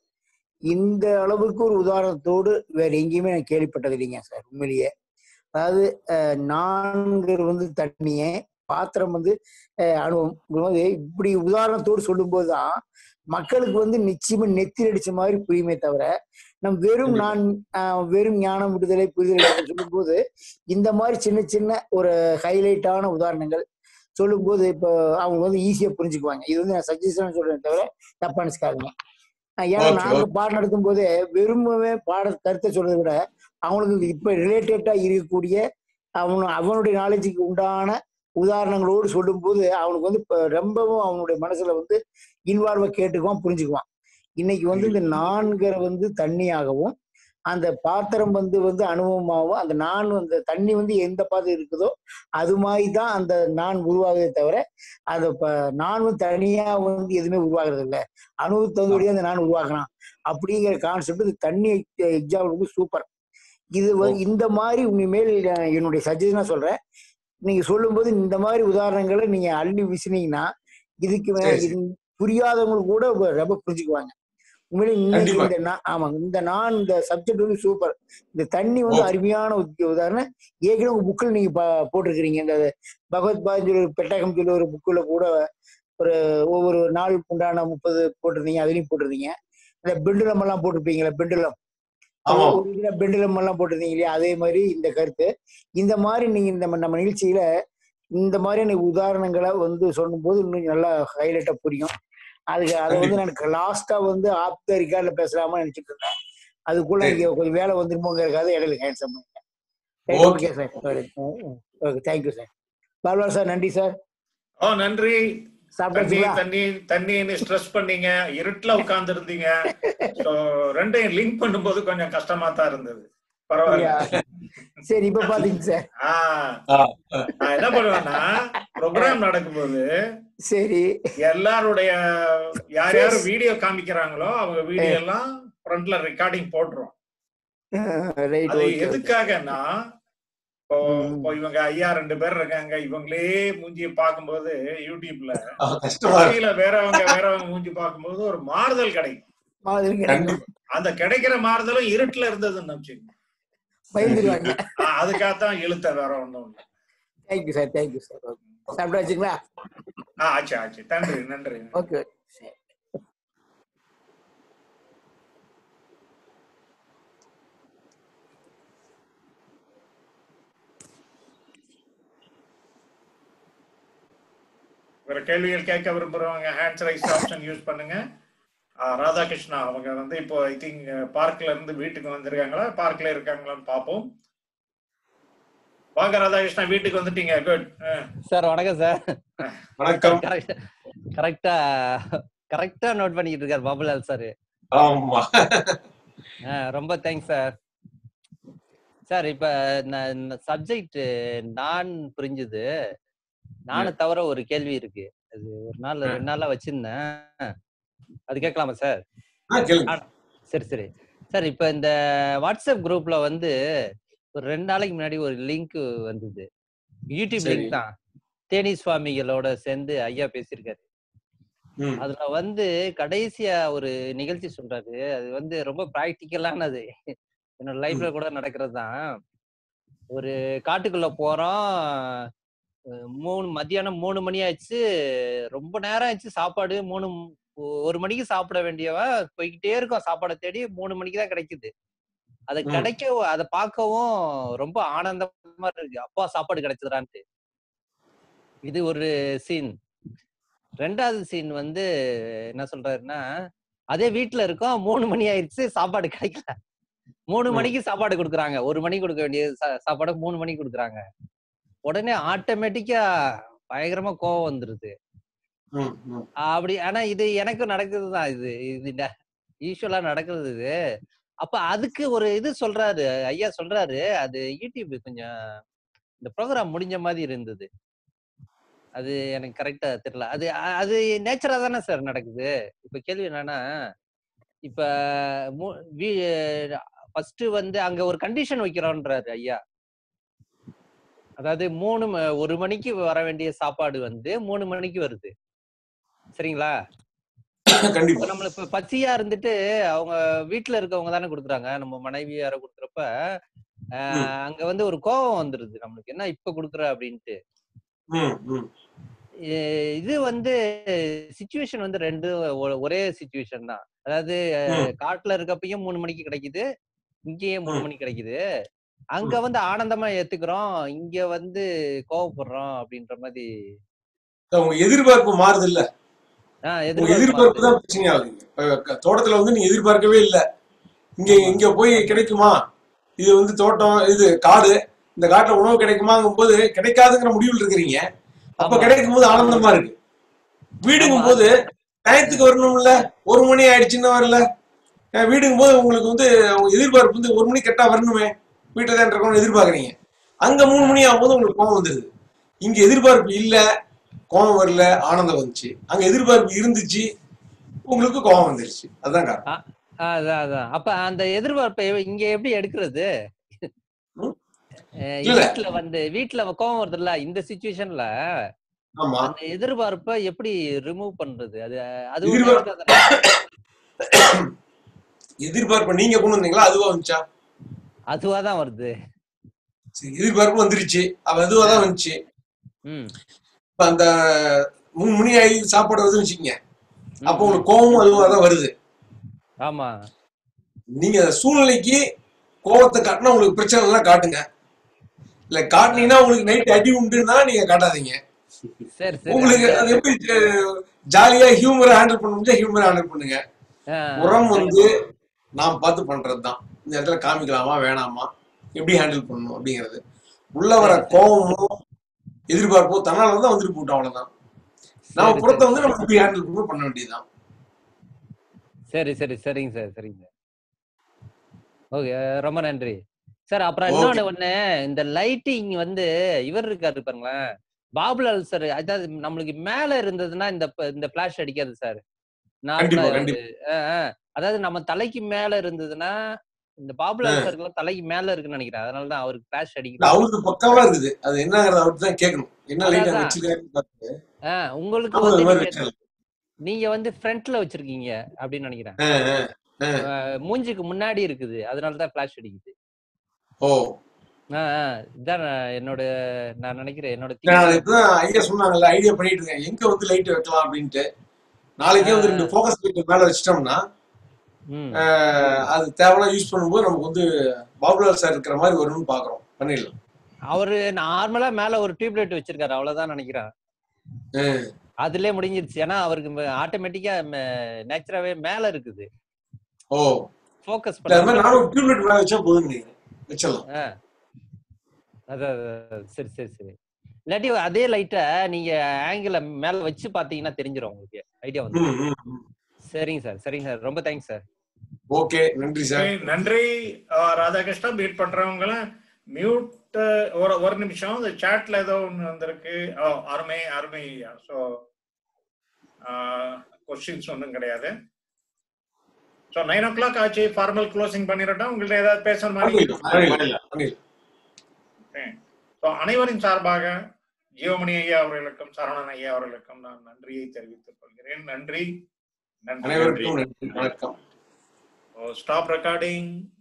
இந்த அளவுக்கு ஒரு உதாரணத்தோடு வேற எங்கேயுமே நான் கேள்விப்பட்டது இல்லைங்க சார் உண்மையிலேயே அதாவது அஹ், நான்கிறது வந்து தண்ணியே பாத்திரம் வந்து அஹ், அணுவம் போது இப்படி உதாரணத்தோடு சொல்லும்போது தான் மக்களுக்கு வந்து நிச்சயமா நெத்தி அடிச்ச மாதிரி புரியுமே தவிர நம் வெறும் நான் ஆஹ், வெறும் ஞானம் விடுதலை புரிதலை சொல்லும்போது இந்த மாதிரி சின்ன சின்ன ஒரு ஹைலைட்டான உதாரணங்கள் சொல்லும்போது இப்போ அவங்க வந்து ஈஸியா புரிஞ்சுக்குவாங்க இது வந்து நான் சஜஷன் சொல்றேன் தவிர தப்பா நினைச்சுக்காதீங்க ஆஹ் ஏன்னா Okay, நாங்க okay. பாடம் நடத்தும் போது வெறுமவே பாட கருத்தை சொல்றதை விட அவங்களுக்கு இப்ப ரிலேட்டடா இருக்கக்கூடிய அவனு அவனுடைய நாலேஜுக்கு உண்டான உதாரணங்களோடு சொல்லும்போது அவனுக்கு வந்து இப்ப ரொம்பவும் அவனுடைய மனசுல வந்து இன்வால்வா கேட்டுக்குவான் புரிஞ்சுக்குவான் இன்னைக்கு வந்து இந்த நான்கிற வந்து தண்ணியாகவும் அந்த பாத்திரம் வந்து வந்து அனுபவமாகவும் அந்த நான் அந்த தண்ணி வந்து எந்த பாத்திரம் இருக்குதோ அது மாதிரி தான் அந்த நான் உருவாகுதே தவிர அந்த ப- நான் வந்து தனியா வந்து எதுவுமே உருவாகிறது இல்லை அனுபவத்தை வந்து அந்த நான் உருவாக்கலாம் அப்படிங்கிற கான்செப்ட் இந்த தண்ணி எக்ஸாம்பிள் வந்து சூப்பர் இது வந்து இந்த மாதிரி உண்மைமேல் நான் என்னுடைய சஜஷனா சொல்றேன் நீங்க சொல்லும்போது இந்த மாதிரி உதாரணங்களை நீங்க அள்ளி வீசினீங்கன்னா இதுக்கு மே- சரி, சரி. இது புரியாதவங்களுக்கு கூட ரொம்ப புரிஞ்சுக்குவாங்க உண்மையிலே இன்னைக்கு கண்டிப்பா. இந்த நான் ஆமாங்க இந்த நான் இந்த சப்ஜெக்ட் வந்து சூப்பர் இந்த தண்ணி வந்து Okay. அருமையான உத்தி- உதாரணம் ஏற்கனவே உங்க புக்கில் நீங்க பா- போட்டிருக்கிறீங்க இந்த பகவத் பாதம் சொல்லி ஒரு பெட்டகம் சொல்லி ஒரு புக்கில் கூட ஒரு ஒவ்வொரு நாளுக்கு உண்டான முப்பது போட்டிருந்தீங்க அதுலயும் போட்டிருந்தீங்க இந்த பெண்டுலம் எல்லாம் போட்டிருப்பீங்களா பெண்டுலம் ஆமா ஒரு இதுல பெண்டுலம் எல்லாம் போட்டிருந்தீங்க இல்லையா அதே மாதிரி இந்த கருத்து இந்த மாதிரி நீங்க இந்த நம்ம- நம்ம நிகழ்ச்சியில இந்த மாதிரியான உதாரணங்களை வந்து சொல்லும்போது இன்னும் நல்லா ஹைலைட்டா புரியும் அதுக்கு அதை வந்து கண்டிப்பா எனக்கு லாஸ்டா வந்து ஆப் த ரிகார்ட்ல பேசலாமா நினைச்சிட்டு இருந்தேன் அதுக்குள்ள சரி இங்க கொஞ்சம் வேலை வந்துருமோங்கிறதுக்காக இடையில ஹேண்ட்ஸ் பண்ணிட்டேன் okay okay sir okay thank you sir பால்வா சார் நன்றி சார் ஓ நன்றி தண்ணி சாப்பிட்டாச்சுங்களா தண்ணி தண்ணின்னு ஸ்ட்ரெஸ் பண்ணீங்க இருட்டுல உட்கார்ந்து இருந்தீங்க ஸோ ரெண்டையும் லிங்க் பண்ணும்போது கொஞ்சம் கஷ்டமா தான் இருந்தது பரவாயில்ல அப்படியா சரி இப்ப பாத்தீங்க சார் ஆஹ் ஆ, ஆ. நான் என்ன பண்ணுவேன்னா ப்ரோக்ராம் நடக்கும்போது சரி எல்லாருடைய யார் யார் Face. வீடியோ காமிக்கிறாங்களோ அவங்க வீடியோ எல்லாம் ஃப்ரண்ட்ல ரெக்கார்டிங் போட்டுரும் ரைட் அது ஓகே ஓகே எதுக்காகன்னா இப்போ ம் இப்போ இவங்க ஐயா ரெண்டு பேர் இருக்காங்க இவங்களே மூஞ்சிய பார்க்கும்போது யூடியூப்ல ஆ, கஷ்டமா இருக்கு டிவியில வேறவங்க வேறவங்க மூஞ்சி பார்க்கும்போது ஒரு மாறுதல் கிடைக்கும் மாதிரி கிடைக்கும் கண்டிப்பா அந்த கிடைக்கிற மாறுதலும் இருட்டுல இருந்ததுன்னு வச்சுக்கோங்க பயந்துருவாங்க அதுக்காகத்தான் இழுத்த வேற ஒண்ணும் இல்லை thank you sir thank you sir okay சாப்பிட்டாச்சுங்களா ஆ ஆச்சு ஆச்சு நன்றி நன்றி ஓகே வேற கேள்விகள் கேட்க விரும்புறவங்க ஹேண்ட்ஸ் ரைஸ் ஆப்ஷன் யூஸ் பண்ணுங்க ஆ, ராதாகிருஷ்ணா அவங்க வந்து இப்போ ஐ திங்க் பார்க்ல இருந்து வீட்டுக்கு வந்திருக்காங்களா பார்க்ல இருக்காங்களான்னு பார்ப்போம் வாங்க ராதாகிருஷ்ணா வீட்டுக்கு வந்துட்டீங்க குட் சார் வணக்கம் சார் வணக்கம் கரெக்டா கரெக்டா நோட் பண்ணிக்கிட்டு இருக்காரு பாபுலால் சார் ஆமா ரொம்ப தேங்க்ஸ் சார் சார் இப்ப சப்ஜெக்ட் நான் புரிஞ்சுது நானு தவிர ஒரு கேள்வி இருக்கு அது ஒரு நாள் ரெண்டு நாளா வச்சிருந்தேன் அது கேட்கலாமா சார் ஆ, கேளுங்க. சரி சரி சார் இப்ப இந்த வாட்ஸ்அப் குரூப்ல வந்து ஒரு ரெண்டு நாளைக்கு முன்னாடி ஒரு லிங்க் வந்தது யூடியூப் சரி. லிங்க் தான் தேனி சுவாமிகளோட சேர்ந்து ஐயா பேசியிருக்காரு ம். அதுல வந்து கடைசியா ஒரு நிகழ்ச்சி சொல்றாரு அது வந்து ரொம்ப பிராக்டிக்கலானது என்னோட லைஃப்ல கூட நடக்கிறது தான் ஒரு காட்டுக்குள்ள போறோம் அஹ் மூணு மத்தியானம் மூணு மணி ஆயிடுச்சு ரொம்ப நேரம் ஆயிடுச்சு சாப்பாடு மூணு ஒ- ஒரு மணிக்கு சாப்பிட வேண்டியவன் போய்கிட்டே இருக்கோம் சாப்பாடை தேடி மூணு மணிக்கு தான் கிடைக்குது அது ம். கிடைக்க அதை பார்க்கவும் ரொம்ப ஆனந்தமா இருக்கு அப்பா சாப்பாடு கிடைச்சதுடான்ட்டு இது ஒரு சீன் ரெண்டாவது சீன் வந்து என்ன சொல்றாருன்னா அதே வீட்டுல இருக்கோம் மூணு மணி ஆயிடுச்சு சாப்பாடு கிடைக்கல மூணு ம். மணிக்கு சாப்பாடு கொடுக்குறாங்க ஒரு மணிக்கு கொடுக்க வேண்டிய சா- சாப்பாடை மூணு மணிக்கு கொடுக்குறாங்க உடனே ஆட்டோமேட்டிக்கா பயங்கரமா கோவம் வந்துருது ம், ம். அப்படி ஆனா இது எனக்கு நடக்குது தான் இது இது யூஸ்வலா நடக்கிறது இது அப்ப அதுக்கு ஒரு இது சொல்றாரு ஐயா சொல்றாரு அது யூடியூப் கொஞ்சம் இந்த ப்ரோக்ராம் முடிஞ்ச மாதிரி இருந்தது அது எனக்கு கரெக்டா தெரியல அது அ- அது நேச்சரா தானே சார் நடக்குது இப்ப கேள்வி என்னன்னா இப்ப ஃபர்ஸ்ட் வந்து அங்க ஒரு கண்டிஷன் வைக்கிறோன்றாரு ஐயா அதாவது மூணு ம- ஒரு மணிக்கு வர வேண்டிய சாப்பாடு வந்து மூணு மணிக்கு வருது சரிங்களா கண்டிப்பா இப்ப நம்மள இப்ப பசியா இருந்துட்டு அவங்க வீட்டுல இருக்கவங்க தானே கொடுக்குறாங்க நம்ம மனைவி யாரோ கொடுக்குறப்ப ஆஹ் அங்க வந்து ஒரு கோபம் வந்துருது நம்மளுக்கு என்ன இப்ப கொடுக்குற அப்படின்ட்டு ம், ம். இ- இது வந்து சுச்சுவேஷன் வந்து ரெண்டு ஒ- ஒரே சுச்சுவேஷன் தான் அதாவது ம். காட்டுல இருக்கப்பயும் மூணு மணிக்கு கிடைக்குது இங்கேயே மூணு ம். மணிக்கு கிடைக்குது அங்க வந்து ஆனந்தமா ஏத்துக்கிறோம் இங்க வந்து கோவப்படுறோம் அப்படின்ற மாதிரி உங்க எதிர்பார்ப்பு மாறுது இல்ல ஆஹ் உங்க எதிர்பார்ப்பு எதிர்பார்ப்பு மாறுது தான் பிரச்சனை ஆகுது இப்ப க- தோட்டத்துல வந்து நீங்க எதிர்பார்க்கவே இல்ல இங்க இங்க போய் கிடைக்குமா இது வந்து தோட்டம் இது காடு இந்த காட்டுல உணவு கிடைக்குமாங்கும் போது கிடைக்காதுங்கிற முடிவில் இருக்கிறீங்க அப்ப ஆமா கிடைக்கும் போது ஆனந்தமா இருக்கு ஆமா வீடுங்கும் போது டயத்துக்கு வரணும்ல ஒரு மணி ஆயிடுச்சுன்னு வரல அஹ் வீடுங்கும் போது உங்களுக்கு வந்து உங்க எதிர்பார்ப்பு வந்து ஒரு மணி கரெக்டா வரணுமே வீட்டுல தான் இருக்கணும்னு எதிர்பார்க்கறீங்க அங்க மூணு மணி ஆகும்போது உங்களுக்கு கோவம் வந்துருது இங்க எதிர்பார்ப்பு இல்ல கோவம் வரல ஆனந்தம் வந்துச்சு அங்க எதிர்பார்ப்பு இருந்துச்சு உங்களுக்கு கோவம் வந்துருச்சு அதுதான் காரணம் ஆ- ஆ, அதான் அதான் அப்ப அந்த எதிர்பார்ப்பை இங்க எப்படி எடுக்கிறது ம்? அஹ் இல்ல வீட்டுல வந்து வீட்டுல கோவம் வருதுல்ல இந்த சுச்சுவேஷன்ல ஆமா அந்த எதிர்பார்ப்பை எப்படி ரிமூவ் பண்றது அது அதுவும் எதிர்பார்ப்பு நேச்சரா தானே எதிர்பார்ப்பு நீங்க கொண்டு வந்தீங்களா அதுவா வந்துச்சா அதுவா தான் வருது சரி எதிர்பார்ப்பு வந்துருச்சு அவ அதுவா தான் வந்துச்சு ம் இப்ப அந்த மூணு மணி ஆகி சாப்பாடு வருதுன்னு வச்சுக்கோங்க ம் அப்போ ம் உங்களுக்கு கோவமும் அதுவா தான் வருது ஆமா நீங்க சூழ்நிலைக்கு கோவத்தை காட்டினா உங்களுக்கு பிரச்சனை எல்லாம் காட்டுங்க இல்ல காட்டுனீங்கன்னா உங்களுக்கு நைட் அடி உண்டுன்னா நீங்க காட்டாதீங்க சரி சரி உங்களுக்கு அந்த அது எப்படி ஜாலியா ஹியூமரை ஹேண்டில் பண்ண முடிஞ்சா ஹியூமரை ஹேண்டில் பண்ணுங்க ஆ, உரம் ஆ, வந்து நாம் பார்த்து பண்றதுதான் இந்த இடத்துல காமிக்கலாமா வேணாமா எப்படி ஹேண்டில் பண்ணணும் அப்படிங்கிறது உள்ள வர சரி சரி கோவமும் எதிர்பார்ப்போ தன்னால தான் வந்துட்டு போட்டோம் அவ்வளவுதான் நாம சரி புறத்தை சரி வந்து சரி நம்ம எப்படி ஹேண்டில் பண்ணணும் பண்ண வேண்டியதுதான் சரி சரி சரிங்க சார் சரிங்க சார் ஓகே ரொம்ப நன்றி சார் அப்புறம் ஓகே இன்னொன்னு ஒண்ணு இந்த லைட்டிங் வந்து இவர் இருக்காரு பாருங்களேன் பாபுலால் சார் அதாவது நம்மளுக்கு மேல இருந்ததுன்னா இந்த ப- இந்த ஃபிளாஷ் அடிக்காது சார் நார்மலா கண்டிப்பா ஒரு கண்டிப்பா அஹ், அஹ், அதாவது நம்ம தலைக்கு மேல இருந்ததுன்னா இந்த பாபுலால் சாருக்கு தலைக்கு மேல இருக்குன்னு நினைக்கிறேன் அதனால தான் அவருக்கு ஃபிளாஷ் இல்ல அடிக்குது அவருக்கு பக்காவா இருக்குது அது என்னங்கிறத அவர்கிட்ட தான் கேட்கணும் என்ன அதான் லைட் அங்க அதான் வச்சிருக்காருன்னு பார்த்து அஹ், உங்களுக்கு அவங்க வந்து அது மாதிரி நீங்க வச்சிடலாம் நீங்க வந்து ஃப்ரண்ட்ல வச்சிருக்கீங்க அப்படின்னு நினைக்கிறேன் ஆ, ஆ, ஆ. அஹ், மூஞ்சிக்கு முன்னாடி இருக்குது அதனால தான் ஃபிளாஷ் அடிக்குது ஓ ஆ, ஆ, இதான் நான் என்னோட நான் நினைக்கிறேன் என்னோட நான் thinking இப்பதான் ஐயா சொன்னாங்கல்ல ஐடியா பண்ணிட்டு இருக்கேன் எங்க வந்து லைட் வைக்கலாம் அப்படின்ட்டு நாளைக்கே வந்து ரெண்டு ஃபோக்கஸ் லைட் மேல வச்சிட்டோம்னா ம் ஆஹ், அது தேவையான யூஸ் பண்ணும்போது நமக்கு வந்து பாபுலால் சார் இருக்கிற மாதிரி வரும்னு பாக்குறோம் பண்ணிடலாம் அவரு நார்மலா மேல ஒரு டியூப்லைட் வச்சிருக்காரு அவ்வளவுதான் நினைக்கிறேன் ஹம். அதுலயே முடிஞ்சிருச்சு ஏன்னா அவருக்கு ஆட்டோமேட்டிக்கா நேச்சுராவே மேல இருக்குது ஓ ஃபோக்கஸ் இல்ல, அது மாதிரி பண்ண நானும் டியூப்லைட் மேல வச்சா போதும் நினைக்கிறேன் வச்சிடலாம் ஆ அதான் அதான், அதான். சரி சரி சரி இல்லாட்டி அதே லைட்டை நீங்க ஆங்கிள் மேல வச்சு பாத்தீங்கன்னா தெரிஞ்சிடும் உங்களுக்கு ஐடியா வந்து ம், ம், ம். சரிங்க சார் சரிங்க சார் ரொம்ப தேங்க்ஸ் சார் ஓகே நன்றி சார் Okay, நன்றி அஹ், ராதாகிருஷ்ணா மீட் பண்றவங்கள மியூட் ஒரு ஒரு நிமிஷம் இந்த சாட்ல ஏதோ ஒன்று வந்திருக்கு ஓ, அருமை அருமை ஸோ கொஸ்டின்ஸ் ஒன்றும் கிடையாது ஸோ நைன் ஓ கிளாக் ஆச்சு ஃபார்மல் க்ளோசிங் பண்ணிடட்டும் உங்கள்ட்ட ஏதாவது பேசுற மாதிரி பண்ணிடலாம், பண்ணிடலாம். ஸோ அனைவரின் சார்பாக ஜீவமணி ஐயா அவர்களுக்கும் சரவணன் ஐயா அவர்களுக்கும் நான் நன்றியை தெரிவித்துக் கொள்கிறேன் நன்றி நன்றி அனைவருக்கும் நன்றி வணக்கம் ஸ்டாப் ரெக்கார்டிங்